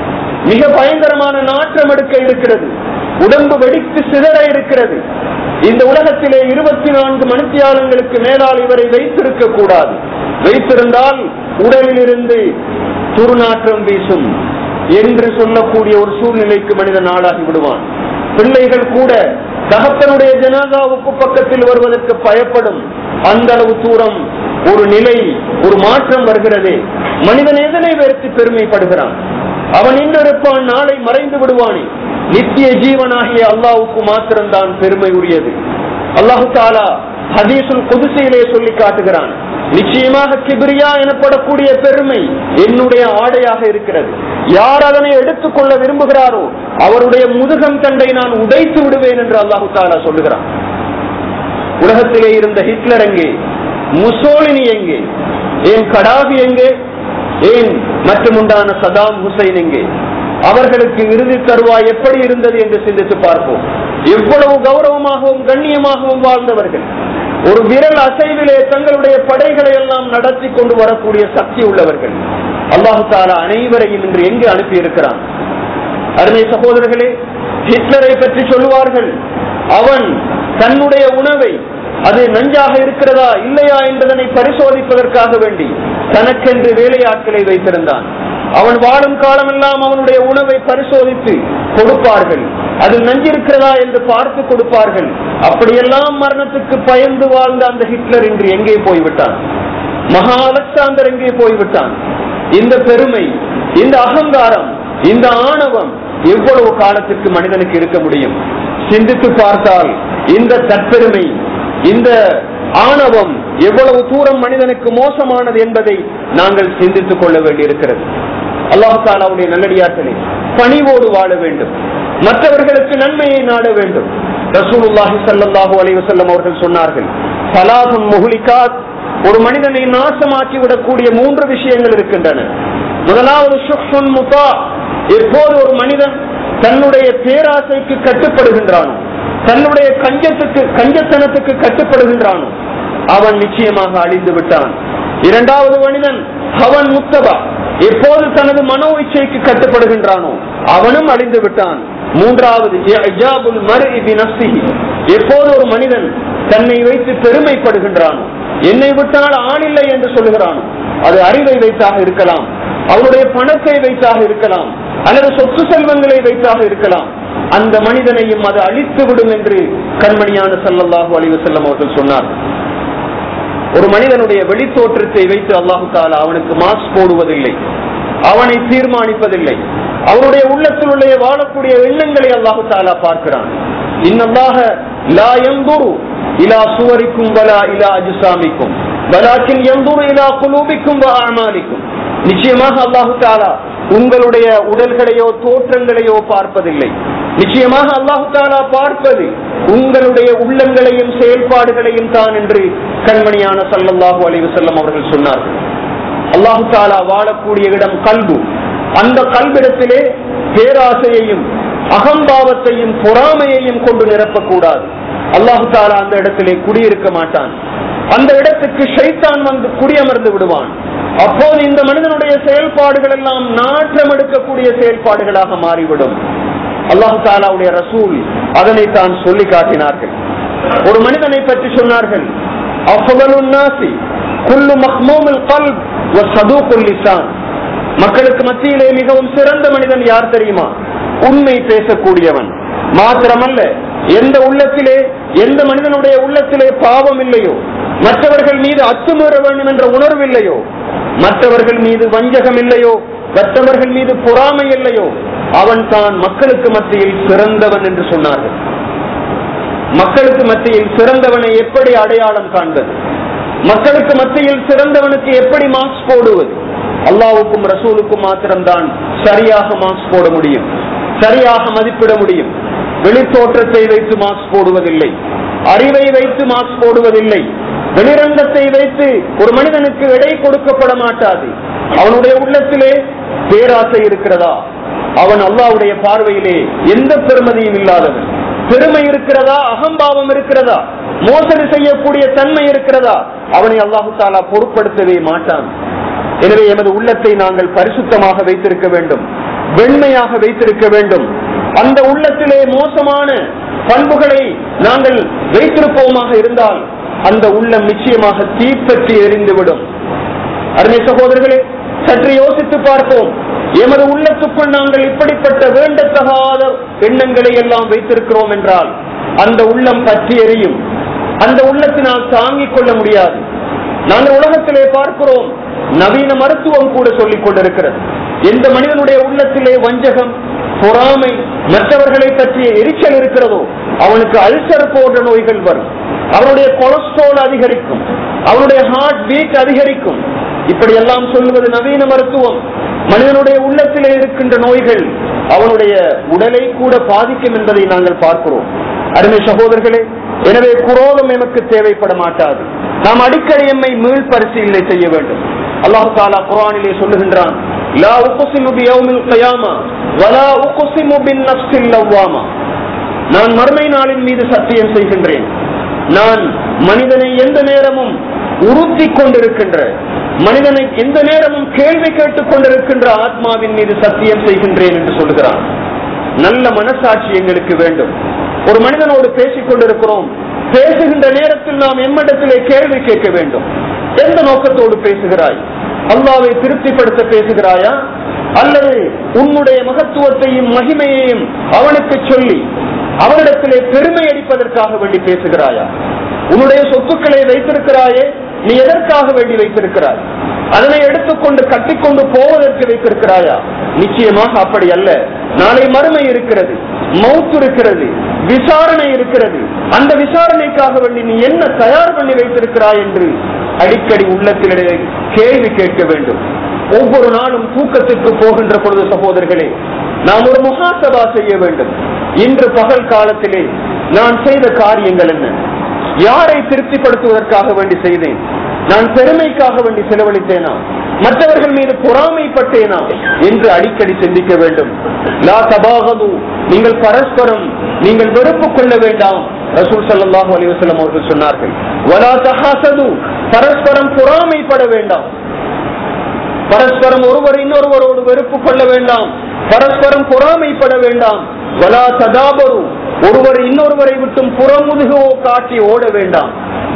மிக பயங்கரமான நாற்றம் எடுக்க இருக்கிறது உடம்பு வெடித்து சிதற இருக்கிறது இந்த உலகத்திலே இருபத்தி நான்கு மணித்தியாலங்களுக்கு மேலால் இவரை வைத்திருக்க கூடாது வைத்திருந்தால் உடலில் இருந்து துர்நாற்றம் வீசும் என்று சொல்லக்கூடிய ஒரு சூழ்நிலைக்கு மனிதன் ஆளாகி விடுவான் பிள்ளைகள் கூட தகப்பனுடைய ஜனாதாவுக்கு பக்கத்தில் வருவதற்கு பயப்படும் அந்த அளவு தூரம் ஒரு நிலை ஒரு மாற்றம் வருகிறதே மனிதன் எதனை வெறுத்து பெருமைப்படுகிறான் அவன் இன்றிருப்பான் நாளை மறைந்து விடுவானே நித்திய ஜீவனாகிய அல்லாவுக்கு மாத்திரம்தான் பெருமை உரியது அல்லாஹு தாலா ஹதீசுல் குதிசையிலே சொல்லி காட்டுகிறான் நிச்சயமாக கிபிரியா எனப்படக்கூடிய பெருமை என்னுடைய ஆடையாக இருக்கிறது யார் அதனை எடுத்துக்கொள்ள விரும்புகிறாரோ அவருடைய முதுகம் தண்டை நான் உடைத்து விடுவேன் என்று அல்லாஹு தாலா சொல்லுகிறான் உலகத்திலே இருந்த ஹிட்லர் எங்கே முசோலினி எங்கே ஏன் கடாபி எங்கே ஏன் மற்றும் உண்டான சதாம் ஹுசைன் எங்கே அவர்களுக்கு இறுதி தருவாய் எப்படி இருந்தது என்று சிந்தித்து பார்ப்போம் எவ்வளவு கௌரவமாகவும் கண்ணியமாகவும் வாழ்ந்தவர்கள் ஒரு விரல் அசைவிலே தங்களுடைய படைகளை எல்லாம் நடத்தி கொண்டு வரக்கூடிய சக்தி உள்ளவர்கள் அல்லாஹு தாலா அனைவரையும் இன்று எங்கு அனுப்பி இருக்கிறான் அருமை சகோதரர்களே ஹிட்லரை பற்றி சொல்லுவார்கள் அவன் தன்னுடைய உணவை அது நஞ்சாக இருக்கிறதா இல்லையா என்பதனை பரிசோதிப்பதற்காக வேண்டி தனக்கென்று வேலையாட்களை வைத்திருந்தான் அவன் வாழும் காலமெல்லாம் அவனுடைய உணவை பரிசோதித்து கொடுப்பார்கள் அது நஞ்சிருக்கிறதா என்று பார்த்து கொடுப்பார்கள் அப்படியெல்லாம் மரணத்துக்கு பயந்து வாழ்ந்த அந்த ஹிட்லர் இன்று எங்கே போய்விட்டான் மகா அலெக்சாந்தர் எங்கே போய்விட்டான் இந்த பெருமை இந்த அகங்காரம் இந்த ஆணவம் எவ்வளவு காலத்திற்கு மனிதனுக்கு இருக்க முடியும் சிந்தித்து பார்த்தால் இந்த தற்பெருமை இந்த ஆணவம் எவ்வளவு தூரம் மனிதனுக்கு மோசமானது என்பதை நாங்கள் சிந்தித்துக் கொள்ள வேண்டியிருக்கிறது அல்லாஹாலாவுடைய நல்லடியார்களே பணிவோடு வாழ வேண்டும் மற்றவர்களுக்கு நன்மையை நாட வேண்டும் ரசூலுல்லாஹி ஸல்லல்லாஹு அலைஹி வஸல்லம் அவர்கள் சொன்னார்கள் சலாசுன் முஹ்லிகாத் ஒரு மனிதனை நாசமாக்கி விடக்கூடிய மூன்று விஷயங்கள் இருக்கின்றன முதலாவது ஷுஹ்ன் முத்தா எப்போது ஒரு மனிதன் தன்னுடைய பேராசைக்கு கட்டுப்படுகின்றானோ தன்னுடைய கஞ்சத்துக்கு கஞ்சத்தனத்துக்கு கட்டுப்படுகின்றானோ அவன் நிச்சயமாக அழிந்து விட்டான் இரண்டாவது மனிதன் அவன் முத்தபா எப்போது தனது மனோ இச்சைக்கு கட்டுப்படுகின்றானோ அவனும் அழிந்து விட்டான் மூன்றாவது இஜாபுல் மர்இ பினஃப்ஸிஹி. எப்போது ஒரு மனிதன் தன்னை வைத்து பெருமைப்படுகின்றானோ என்னை விட்டால் ஆணில்லை என்று சொல்லுகிறானோ அது அறிவை வைத்தாக இருக்கலாம் அவனுடைய பணத்தை வைத்தாக இருக்கலாம் அல்லது சொத்து செல்வங்களை வைத்தாக இருக்கலாம் அந்த மனிதனையும் அது அழித்து விடும் என்று கண்மணியான சல்லல்லாஹு அலைஹி வஸல்லம் அவர்கள் சொன்னார் ஒரு மனிதனுடைய வெளித்தோற்றத்தை வைத்து அல்லாஹு தாலா அவனுக்கு மார்க்ஸ் போடுவதில்லை அவனை தீர்மானிப்பதில்லை அவருடைய உள்ளத்தில் உள்ள வாழக்கூடிய எண்ணங்களை அல்லாஹு தாலா பார்க்கிறான் இன்னல்லாக லா யந்துரு இலா சுவரிக்கும் வலா இலா அஜுசாமிக்கும் வலாக்கின் யந்துரு இலா குலூபிக்கும் வ அமாலிக்கும் நிச்சயமாக அல்லாஹு தாலா உங்களுடைய உடல்களையோ தோற்றங்களையோ பார்ப்பதில்லை நிச்சயமாக அல்லாஹு தாலா பார்ப்பது உங்களுடைய உள்ளங்களையும் செயல்பாடுகளையும் தான் என்று கண்மணியான சல்லல்லாஹு அலைஹி வஸல்லம் அவர்கள் சொன்னார்கள் அல்லாஹு தாலா வாழக்கூடிய இடம் கல்பு அந்த கல்விடத்திலே பேராசையையும் அகம்பாவத்தையும் பொறாமையையும் கொண்டு நிரப்பக்கூடாது அல்லாஹு தாலா அந்த இடத்திலே குடியிருக்க மாட்டான் அந்த இடத்துக்கு ஷைத்தான் வந்து குடியமர்ந்து விடுவான் அப்போது இந்த மனிதனுடைய செயல்பாடுகள் எல்லாம் நாற்றம் எடுக்கக்கூடிய செயல்பாடுகளாக மாறிவிடும் அல்லாஹு தாலாவுடைய ரசூல் அதனை தான் சொல்லி காட்டினார்கள் ஒரு மனிதனை பற்றி சொன்னார்கள் அஃபதலுன் நாசி குல்லு மஹ்மூமுல் கல்ப் வ சதூகுல் லிசான் மக்களுக்கு மத்தியிலே மிகவும் சிறந்த மனிதன் யார் தெரியுமா உண்மை பேசக்கூடியவன் மாத்திரமல்ல எந்த உள்ளத்திலே எந்த மனிதனுடைய உள்ளத்திலே பாவம் இல்லையோ மற்றவர்கள் மீது அத்துமீற வேண்டும் என்ற உணர்வு இல்லையோ மற்றவர்கள் மீது வஞ்சகம் இல்லையோ மற்றவர்கள் மீது பொறாமை இல்லையோ அவன் தான் மக்களுக்கு மத்தியில் சிறந்தவன் என்று சொன்னார்கள் மக்களுக்கு மத்தியில் சிறந்தவனை எப்படி அடையாளம் காண்பது மக்களுக்கு மத்தியில் சிறந்தவனுக்கு எப்படி மார்க்ஸ் போடுவது அல்லாவுக்கும் ரசூலுக்கும் மாத்திரம்தான் சரியாக மார்க்ஸ் போட முடியும் சரியாக மதிப்பிட முடியும் வெளித்தோற்றத்தை வைத்து மார்க்ஸ் போடுவதில்லை அறிவை வைத்து மார்க்ஸ் போடுவதில்லை வெளிரங்கத்தை வைத்து ஒரு மனிதனுக்கு எடை கொடுக்கப்பட மாட்டாது அவனுடைய உள்ளத்திலே பேராசை இருக்கிறதா அவன் அல்லாவுடைய பார்வையிலே எந்த பெருமதியும் இல்லாதவன் பெருமை இருக்கிறதா அகம்பாவம் இருக்கிறதா மோசடி செய்யக்கூடிய தன்மை இருக்கிறதா அவனை அல்லாஹு தாலா பொருட்படுத்தவே மாட்டான் எனவே எமது உள்ளத்தை நாங்கள் பரிசுத்தமாக வைத்திருக்க வேண்டும் வெண்மையாக வைத்திருக்க வேண்டும் அந்த உள்ளத்திலே மோசமான பண்புகளை நாங்கள் வைத்திருப்போமாக இருந்தால் அந்த உள்ளம் நிச்சயமாக தீப்பற்றி எரிந்துவிடும் அருமை சகோதரர்களே சற்று யோசித்து பார்ப்போம் எமது உள்ளத்துக்குள் நாங்கள் இப்படிப்பட்ட வேண்டத்தகாத எண்ணங்களை எல்லாம் வைத்திருக்கிறோம் என்றால் அந்த உள்ளம் பற்றி எரியும் அந்த உள்ளத்தினால் தாங்கிக் கொள்ள முடியாது நாங்கள் உலகத்திலே பார்க்கிறோம் நவீன மருத்துவம் கூட சொல்லிக் கொண்டிருக்கிறது எந்த மனிதனுடைய உள்ளத்திலே வஞ்சகம் பொறாமை மற்றவர்களை பற்றிய எரிச்சல் இருக்கிறதோ அவனுக்கு அல்சர் போன்ற நோய்கள் வரும் அவனுடைய கொலஸ்ட்ரால் அதிகரிக்கும் அவனுடைய ஹார்ட் பீட் அதிகரிக்கும் இப்படி எல்லாம் சொல்லுவது நவீன மருத்துவம் மனிதனுடைய உள்ளத்திலே இருக்கின்ற நோய்கள் அவனுடைய உடலை கூட பாதிக்கும் என்பதை நாங்கள் பார்க்கிறோம் அருமை சகோதரர்களே எனவே குரோதம் எமக்கு தேவைப்பட மாட்டாது நாம் அடிக்கடி எம்மை மீள் பரிசீலனை செய்ய வேண்டும் அல்லாஹு தாலா குரானிலே சொல்லுகின்றான் லா உக்ஸிமு பியௌமில் கியாமா வலா உக்ஸிமு பின் நஃப்ஸில் லவ்வாமா நான் மறுமை நாளின் மீது சத்தியம் செய்கின்றேன் நான் மனிதனை எந்த நேரமும் உறுத்தி கொண்டிருக்கின்ற மனிதனை எந்த நேரமும் கேள்வி கேட்டுக் கொண்டிருக்கின்ற ஆத்மாவின் மீது சத்தியம் செய்கின்றேன் என்று சொல்கிறான் நல்ல மனசாட்சி எங்களுக்கு வேண்டும் ஒரு மனிதனோடு பேசிக் கொண்டிருக்கிறோம் பேசுகின்ற நேரத்தில் நாம் எம்மிடத்திலே கேள்வி கேட்க வேண்டும் எந்த நோக்கத்தோடு பேசுகிறாய் அல்லாவை திருப்திப்படுத்த பேசுகிறாயா அல்லது உன்னுடைய மகத்துவத்தையும் மகிமையையும் அவனுக்கு சொல்லி அவனிடத்திலே பெருமை அடிப்பதற்காக வேண்டி பேசுகிறாயா உன்னுடைய சொத்துக்களை வைத்திருக்கிறாயே நீ எதற்காக வேண்டி வைத்திருக்கிறாய் அதனை எடுத்துக்கொண்டு கட்டிக்கொண்டு போவதற்கு வைத்திருக்கிறாயா நிச்சயமாக அப்படி அல்ல நாளை மறுமை இருக்கிறது மவுத் இருக்கிறது விசாரணை இருக்கிறது அந்த விசாரணைக்காக வேண்டி நீ என்ன தயார் பண்ணி வைத்திருக்கிறாய் என்று அடிக்கடி உள்ளத்திலே கேள்வி கேட்க வேண்டும் ஒவ்வொரு நாளும் தூக்கத்திற்கு போகின்ற பொழுது சகோதரர்களே நாம் ஒரு முகாசபா செய்ய வேண்டும் இன்று பகல் காலத்திலே நான் செய்த காரியங்கள் என்ன யாரை திருப்திப்படுத்துவதற்காக வேண்டி செய்தேன் நான் பெருமைக்காக வேண்டி செலவழித்தேனா மற்றவர்கள் மீது பொறாமைப்பட்டேனா என்று அடிக்கடி சிந்திக்க வேண்டும் லா தபாகது நீங்கள் பரஸ்பரம் நீங்கள் வெறுப்பு கொள்ள வேண்டாம் ரசூல் ஸல்லல்லாஹு அலைஹி வஸல்லம் அவர்கள் சொன்னார்கள் வலா தஹாசது பரஸ்பரம் பொறாமைப்பட வேண்டாம் பரஸ்பரம் ஒருவர் இன்னொருவரோடு வெறுப்பு கொள்ள வேண்டாம் பரஸ்பரம் பொறாமைப்பட வேண்டாம் வலா ததாபரு ஒருவர் இன்னொருவரை விட்டும் புறமுதுகோ காட்டி ஓட வேண்டாம்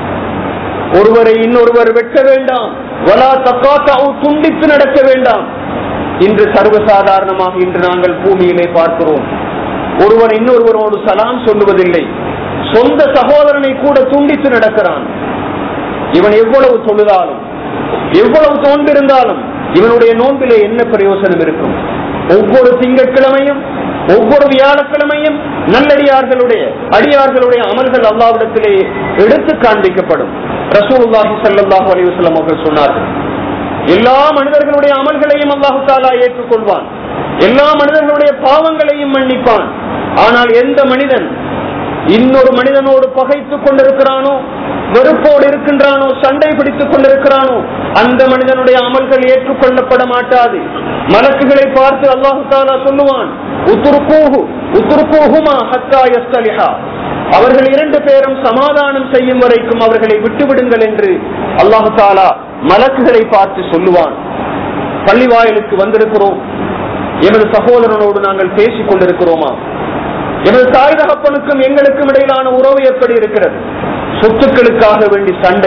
ஒருவரை இன்னொருவர் வெட்ட வேண்டாம் வலா தக்காத்தாவு துண்டித்து நடக்க வேண்டாம் இன்று சர்வசாதாரணமாக இன்று நாங்கள் பூமியிலே பார்க்கிறோம் ஒருவர் இன்னொருவரோடு சலாம் சொல்லுவதில்லை சொந்த சகோதரனை கூட துண்டித்து நடக்கிறான் இவன் எவ்வளவு தொழுதாலும் எவ்வளவு தோன்றிருந்தாலும் இவனுடைய நோன்பிலே என்ன பிரயோசனம் இருக்கும் ஒவ்வொரு திங்கட்கிழமையும் ஒவ்வொரு வியாழக்கிழமையும் நல்லடியார்களுடைய அடியார்களுடைய அமல்கள் அல்லாவிடத்திலே எடுத்து காண்பிக்கப்படும் ரசூலுல்லாஹி ஸல்லல்லாஹு அலைஹி வஸல்லம் அவர்கள் சொன்னார்கள் எல்லா மனிதர்களுடைய அமல்களையும் அல்லாஹு தாலா ஏற்றுக்கொள்வான் எல்லா மனிதர்களுடைய பாவங்களையும் மன்னிப்பான் ஆனால் எந்த மனிதன் இன்னொரு மனிதனோடு பகைத்துக் கொண்டிருக்கிறானோ வெறுப்போடு இருக்கின்றானோ சண்டை பிடித்துக் கொண்டிருக்கிறானோ அந்த மனிதனுடைய அமல்கள் ஏற்றுக்கொள்ளப்பட மாட்டாது மலக்குகளை பார்த்து அல்லாஹு தாலா சொல்லுவான் உத்துருக்கூஹு உத்துருக்கூஹுமா ஹத்தா யஸ்தலிஹா அவர்கள் இரண்டு பேரும் சமாதானம் செய்யும் வரைக்கும் அவர்களை விட்டுவிடுங்கள் என்று அல்லாஹு தாலா மலக்குகளை பார்த்து சொல்லுவான் பள்ளி வாயிலுக்கு வந்திருக்கிறோம் எமது சகோதரனோடு நாங்கள் பேசிக் கொண்டிருக்கிறோமா எமது தாய் தகப்பனுக்கும் எங்களுக்கும் இடையிலான உறவு எப்படி இருக்கிறது சொத்துக்களுக்காக வேண்டி சண்டை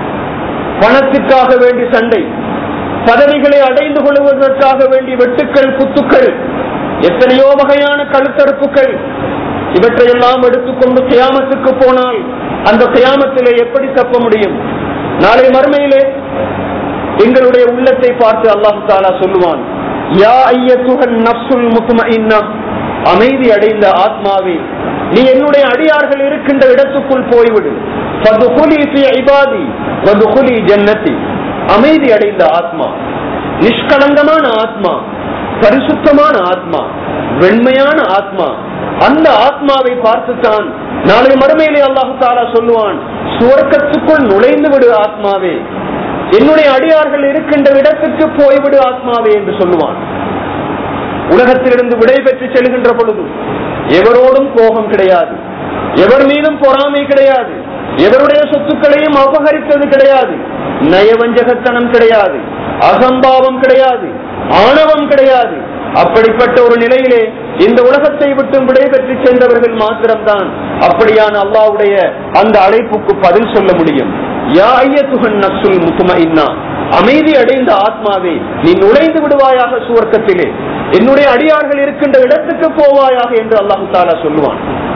பணத்திற்காக வேண்டி சண்டை பதவிகளை அடைந்து கொள்வதற்காக வேண்டி வெட்டுக்கள் குத்துக்கள் எத்தனையோ வகையான கழுத்தறுப்புகள் இவற்றையெல்லாம் எடுத்துக்கொண்டு கியாமத்துக்கு போனால் அந்த கியாமத்திலே எப்படி தப்ப முடியும் நாளை மறுமையிலே எங்களுடைய உள்ளத்தை பார்த்து அல்லாஹு தாலா சொல்லுவான் யா ஐயத்துகன் நப்சுல் முத்துமஇன்னா அமைதி அடைந்த ஆத்மாவே நீ என்னுடைய அடியார்கள் இருக்கின்ற இடத்துக்குள் போய்விடு ஃபதுகுலி ஃபி இபாதி வதுகுலி ஜன்னதி அமைதி அடைந்த ஆத்மா நிஷ்கலங்கமான ஆத்மா பரிசுத்தமான ஆத்மா வெண்மையான ஆத்மா அந்த ஆத்மாவை பார்த்துத்தான் நாளை மறுமையிலே அல்லாஹு தாலா சொல்லுவான் சுவர்க்கத்துக்குள் நுழைந்து விடு ஆத்மாவே என்னுடைய அடியார்கள் இருக்கின்ற இடத்துக்கு போய்விடு ஆத்மாவே என்று சொல்லுவான் உலகத்திலிருந்து விடை பெற்று செல்கின்ற பொழுது எவரோடும் கோபம் கிடையாது எவர் மீதும் பொறாமை கிடையாது எவருடைய சொத்துக்களையும் அபகரித்தது கிடையாது நயவஞ்சகத்தனம் கிடையாது அகம்பாவம் கிடையாது ஆணவம் கிடையாது அப்படிப்பட்ட ஒரு நிலையிலே இந்த உலகத்தை விட்டு விடை பெற்று சென்றவர்கள் மாத்திரம்தான் அப்படியான அல்லாவுடைய அந்த அழைப்புக்கு பதில் சொல்ல முடியும் யா ஐயத்துகன் நப்சுல் முத்துமஇன்னா அமைதி அடைந்த ஆத்மாவே நீ நுழைந்து விடுவாயாக சுவர்க்கத்திலே என்னுடைய அடியார்கள் இருக்கின்ற இடத்துக்கு போவாயாக என்று அல்லாஹு தாலா சொல்லுவான்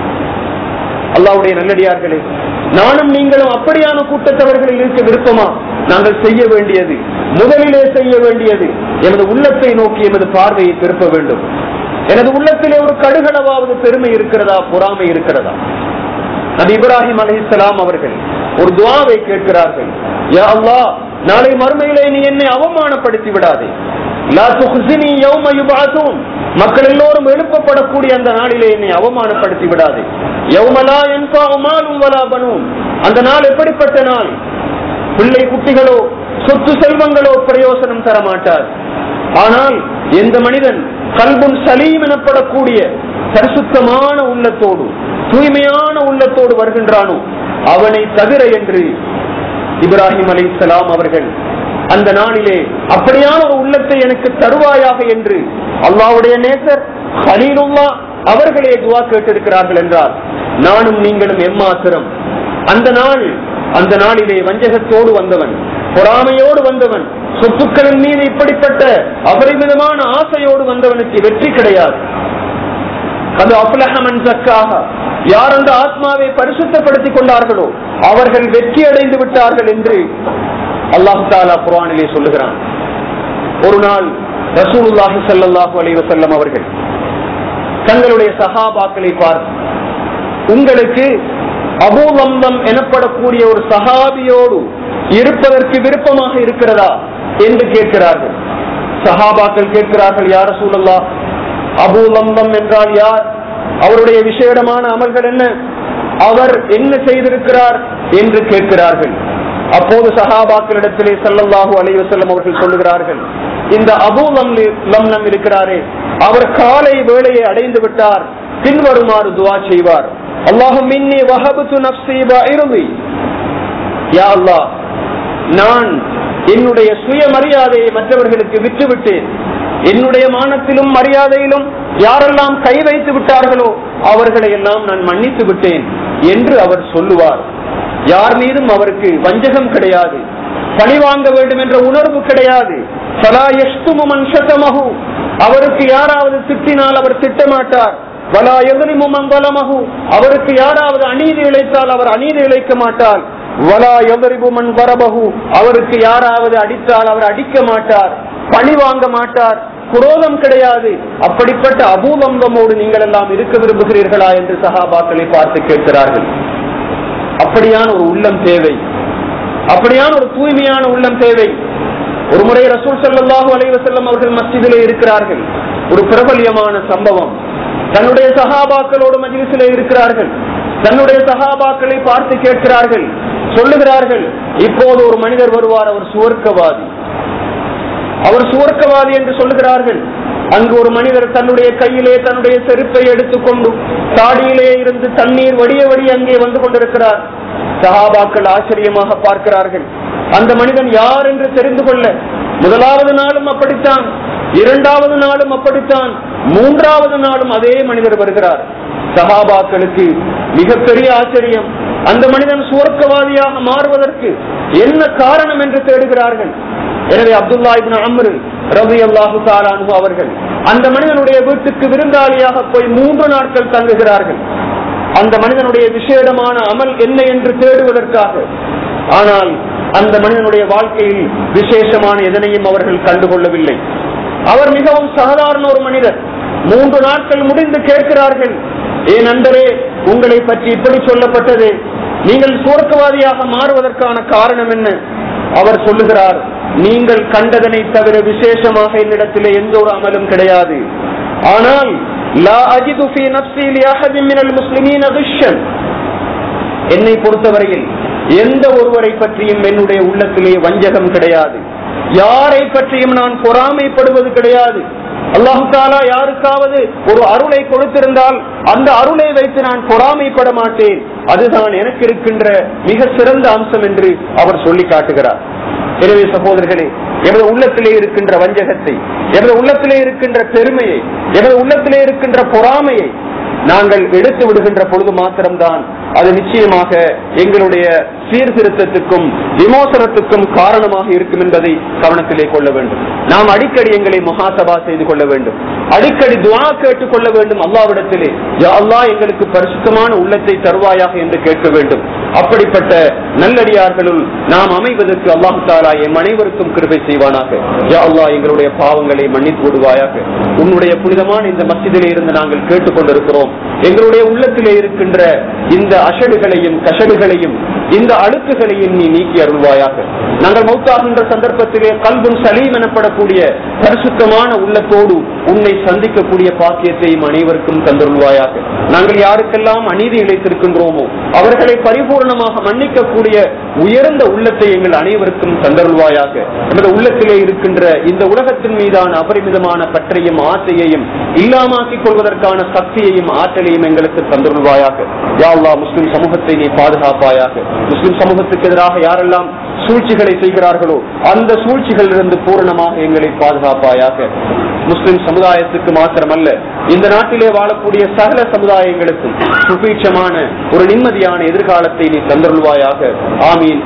அல்லாவுடைய நல்லடியார்களே நானும் நீங்களும் அப்படியான கூட்டத்தவர்களில் இருக்க விருப்பமா நாங்கள் செய்ய வேண்டியது முதலிலே செய்ய வேண்டியது எமது உள்ளத்தை நோக்கி எமது பார்வையை திருப்ப வேண்டும் எனது உள்ளத்திலே ஒரு கடுகளவாவது பெருமை இருக்கிறதா பொறாமை இருக்கிறதா நபி இப்ராஹிம் அலைஹிஸ்ஸலாம் அவர்கள் ஒரு துவாவை கேட்கிறார்கள் யா அல்லாஹ் நாளை மறுமையிலே நீ என்னை அவமானப்படுத்தி விடாதே லா துஹ்ஸினி யௌம யுபஅஸூன் மக்கள் எல்லோரும் எழுப்பப்படக்கூடிய அந்த நாளிலே என்னை அவமானப்படுத்தி விடாதே யௌம லா யன்ஃபஉ மாலும் வலா பனூன் அந்த நாள் எப்படிப்பட்ட நாள் பிள்ளை குட்டிகளோ சொத்து செல்வங்களோ பிரயோசனம் தர மாட்டார் ஆனால் எந்த மனிதன் கல்புன் சலீம் எனப்படக்கூடிய பரிசுத்தமான உள்ளத்தோடு தூய்மையான உள்ளத்தோடு வருகின்றானோ அவனை தவிர என்று இப்ராஹிம் அலைஹிஸ்ஸலாம் அவர்கள் அந்த நாளிலே அப்படியான ஒரு உள்ளத்தை எனக்கு தருவாயாக என்று அல்லாஹ்வுடைய நேசர் ஹலீலுல்லா அவர்களே துவா கேட்டிருக்கிறார்கள் என்றால் நானும் நீங்களும் எம்மாத்திரம் அந்த நாள் அந்த நாளிலே வஞ்சகத்தோடு வந்தவன் பொறாமையோடு வந்தவன் சொத்துக்களின் மீது இப்படிப்பட்ட அபரிமிதமான ஆசையோடு வந்தவனுக்கு வெற்றி கிடையாது அது அப்லஹமன் சக்காக யார் அந்த ஆத்மாவை பரிசுத்தப்படுத்திக் கொண்டார்களோ அவர்கள் வெற்றி அடைந்து விட்டார்கள் என்று அல்லாஹு தாலா குரானிலே சொல்லுகிறான் ஒரு நாள் ரசூலுல்லாஹி ஸல்லல்லாஹு அலைஹி வஸல்லம் அவர்கள் தங்களுடைய சஹாபாக்களை பார்த்து உங்களுக்கு அபூலந்தம் எனப்படக்கூடிய ஒரு சஹாபியோடு இருப்பதற்கு விருப்பமாக இருக்கிறதா என்று கேட்கிறார்கள் சஹாபாக்கள் கேட்கிறார்கள் யார் ரசூலுல்லாஹ் அபூலந்தம் என்றால் யார் அவருடைய விசேடமான அமல்கள் என்ன அவர் என்ன செய்திருக்கிறார் என்று கேட்கிறார்கள் அப்போது சஹாபாக்களிடத்திலே ஸல்லல்லாஹு அலைஹி வஸல்லம் அவர்கள் சொல்லுகிறார்கள் இந்த அபூ லம்னம் இருக்கிறாரே அவர் காலை வேளையை அடைந்து விட்டார் பின்வருமாறு துவா செய்வார் அல்லாஹும் இன்னி வஹபத்து நஃப்ஸி பஇருதி யா அல்லாஹ் நான் என்னுடைய சுயமரியாதையை மற்றவர்களுக்கு விட்டுவிட்டேன் என்னுடைய மானத்திலும் மரியாதையிலும் யாரெல்லாம் கை வைத்து விட்டார்களோ அவர்களை எல்லாம் நான் மன்னித்து விட்டேன் என்று அவர் சொல்லுவார் யார் மீதும் அவருக்கு வஞ்சகம் கிடையாது பழி வாங்க வேண்டும் என்ற உணர்வு கிடையாது சலா எஷ்துமு மன்ஷதமகு அவருக்கு யாராவது திட்டினால் அவர் திட்டமாட்டார் வலா எதிரிமு மங்களமகு அவருக்கு யாராவது அநீதி இழைத்தால் அவர் அநீதி இழைக்க மாட்டார் வலா எதிரிபு மண் வரபகு அவருக்கு யாராவது அடித்தால் அவர் அடிக்க மாட்டார் பழி வாங்க மாட்டார் குரோதம் கிடையாது அப்படிப்பட்ட அபூலம்பமோடு நீங்கள் எல்லாம் இருக்க விரும்புகிறீர்களா என்று சஹாபாக்களை பார்த்து கேட்கிறார்கள் அப்படியான ஒரு உள்ளம் தேவை அப்படியான ஒரு தூய்மையான உள்ளம் தேவை ஒரு முறை ரசூல் ஸல்லல்லாஹு அலைஹி வஸல்லம் அவர்கள் மஸ்ஜிதிலே இருக்கிறார்கள் ஒரு பிரபல்யமான சம்பவம் தன்னுடைய சஹாபாக்களோடு மஜ்லிஸிலே இருக்கிறார்கள் தன்னுடைய சஹாபாக்களை பார்த்து கேட்கிறார்கள் சொல்லுகிறார்கள் இப்போது ஒரு மனிதர் வருவார் அவர் சுவர்க்கவாதி அவர் சுவர்க்கவாதி என்று சொல்லுகிறார்கள் அங்கு ஒரு மனிதர் தன்னுடைய கையிலே தன்னுடைய செருப்பை எடுத்துக்கொண்டு தாடியிலே இருந்து தண்ணீர் வடிய வடிய அங்கே வந்து கொண்டிருக்கிறார் சஹாபாக்கள் ஆச்சரியமாக பார்க்கிறார்கள் அந்த மனிதன் யார் என்று தெரிந்து கொள்ள முதலாவது நாளும் அப்படித்தான் இரண்டாவது நாளும் அப்படித்தான் மூன்றாவது நாளும் அதே மனிதர் வருகிறார் சஹாபாக்களுக்கு மிகப்பெரிய ஆச்சரியம் அந்த மனிதன் சுவர்க்கவாதியாக மாறுவதற்கு என்ன காரணம் என்று தேடுகிறார்கள் எனவே அப்துல்லா இப்னு அம்ரு ரவி அல்லாஹு தாலானு அவர்கள் அந்த மனிதனுடைய வீட்டுக்கு விருந்தாளியாக போய் மூன்று நாட்கள் தங்குகிறார்கள் அந்த மனிதனுடைய விசேடமான அமல் என்ன என்று தேடுவதற்காக ஆனால் அந்த மனிதனுடைய வாழ்க்கையில் விசேஷமான எதனையும் அவர்கள் கண்டுகொள்ளவில்லை அவர் மிகவும் சாதாரண ஒரு மனிதர் மூன்று நாட்கள் முடிந்து கேட்கிறார்கள் ஏ நண்பரே உங்களை பற்றி இப்படி சொல்லப்பட்டது நீங்கள் சுவர்க்கவாதியாக மாறுவதற்கான காரணம் என்ன அவர் சொல்லுகிறார் நீங்கள் கண்டதனை தவிர விசேஷமாக என்னிடத்திலே எந்த ஒரு அமலும் கிடையாது ஆனால் லா அஜிது ஃபீ நஃப்ஸி லி அஹதின் மினல் முஸ்லிமீன கிஷ்ஷன் என்னை பொறுத்தவரையில் எந்த ஒருவரை பற்றியும் என்னுடைய உள்ளத்திலே வஞ்சகம் கிடையாது யாரை பற்றியும் நான் பொறாமைப்படுவது கிடையாது அல்லாஹு தாலா யாருக்காவது ஒரு அருளை கொடுத்திருந்தால் அந்த அருளை வைத்து நான் பொறாமைப்பட மாட்டேன் அதுதான் எனக்கு இருக்கின்ற மிக சிறந்த அம்சம் என்று அவர் சொல்லி காட்டுகிறார் எனவே சகோதரர்களே எமது உள்ளத்திலே இருக்கின்ற வஞ்சகத்தை எமது உள்ளத்திலே இருக்கின்ற பெருமையை எமது உள்ளத்திலே இருக்கின்ற பொறாமையை நாங்கள் எடுத்து விடுகின்ற பொழுது மாத்திரம்தான் அது நிச்சயமாக எங்களுடைய சீர்திருத்தத்துக்கும் விமோசனத்துக்கும் காரணமாக இருக்கும் என்பதை கவனத்திலே கொள்ள வேண்டும் நாம் அடிக்கடி எங்களை முகாசபா செய்து கொள்ள வேண்டும் அடிக்கடி துவா கேட்டுக் கொள்ள வேண்டும் அல்லாவிடத்திலே யா அல்லாஹ் எங்களுக்கு பரிசுத்தமான உள்ளத்தை தருவாயாக என்று கேட்க வேண்டும் அப்படிப்பட்ட நல்லடியார்களுள் நாம் அமைவதற்கு அல்லாஹு தாலா எம் அனைவருக்கும் கிருபை செய்வானாக யா அல்லாஹ் எங்களுடைய பாவங்களை மன்னித்து விடுவாயாக உன்னுடைய புனிதமான இந்த மஸ்ஜிதிலே இருந்து நாங்கள் கேட்டுக்கொண்டிருக்கிறோம் எங்களுடைய உள்ளத்திலே இருக்கின்ற இந்த அஷடுகளையும் கஷடுகளையும் இந்த அழுக்குகளையும் நீ நீக்கி அருள்வாயாக நாங்கள் மௌத்தாகின்ற சந்தர்ப்பத்திலே கல்பும் சலீம் எனப்படக்கூடிய பரிசுத்தமான உள்ளத்தோடு உன்னை சந்திக்கக்கூடிய பாக்கியத்தையும் அனைவருக்கும் தந்தருள்வாயாக நாங்கள் யாருக்கெல்லாம் அநீதி இழைத்திருக்கின்றோமோ அவர்களை பரிபூர்ணமாக மன்னிக்கக்கூடிய உயர்ந்த உள்ளத்தை எங்கள் அனைவருக்கும் தந்தருள்வாயாக நமது உள்ளத்திலே இருக்கின்ற இந்த உலகத்தின் மீதான அபரிமிதமான பற்றையும் ஆசையையும் இல்லாமாக்கிக் கொள்வதற்கான சக்தியையும் ஆற்றலையும் எங்களுக்கு தந்தருள்வாயாக யா அல்லாஹ் முஸ்லிம் சமூகத்தை நீ பாதுகாப்பாயாக முஸ்லிம் சமூகத்துக்கு எதிராக யாரெல்லாம் சூழ்ச்சிகளை செய்கிறார்களோ அந்த சூழ்ச்சிகளிலிருந்து பூரணமாக எங்களை பாதுகாப்பாயாக முஸ்லிம் சமுதாயத்துக்கு மாத்திரமல்ல இந்த நாட்டிலே வாழக்கூடிய சகல சமுதாயங்களுக்கும் சுபீட்சமான ஒரு நிம்மதியான எதிர்காலத்தை நீ தந்தருள்வாயாக ஆமீன்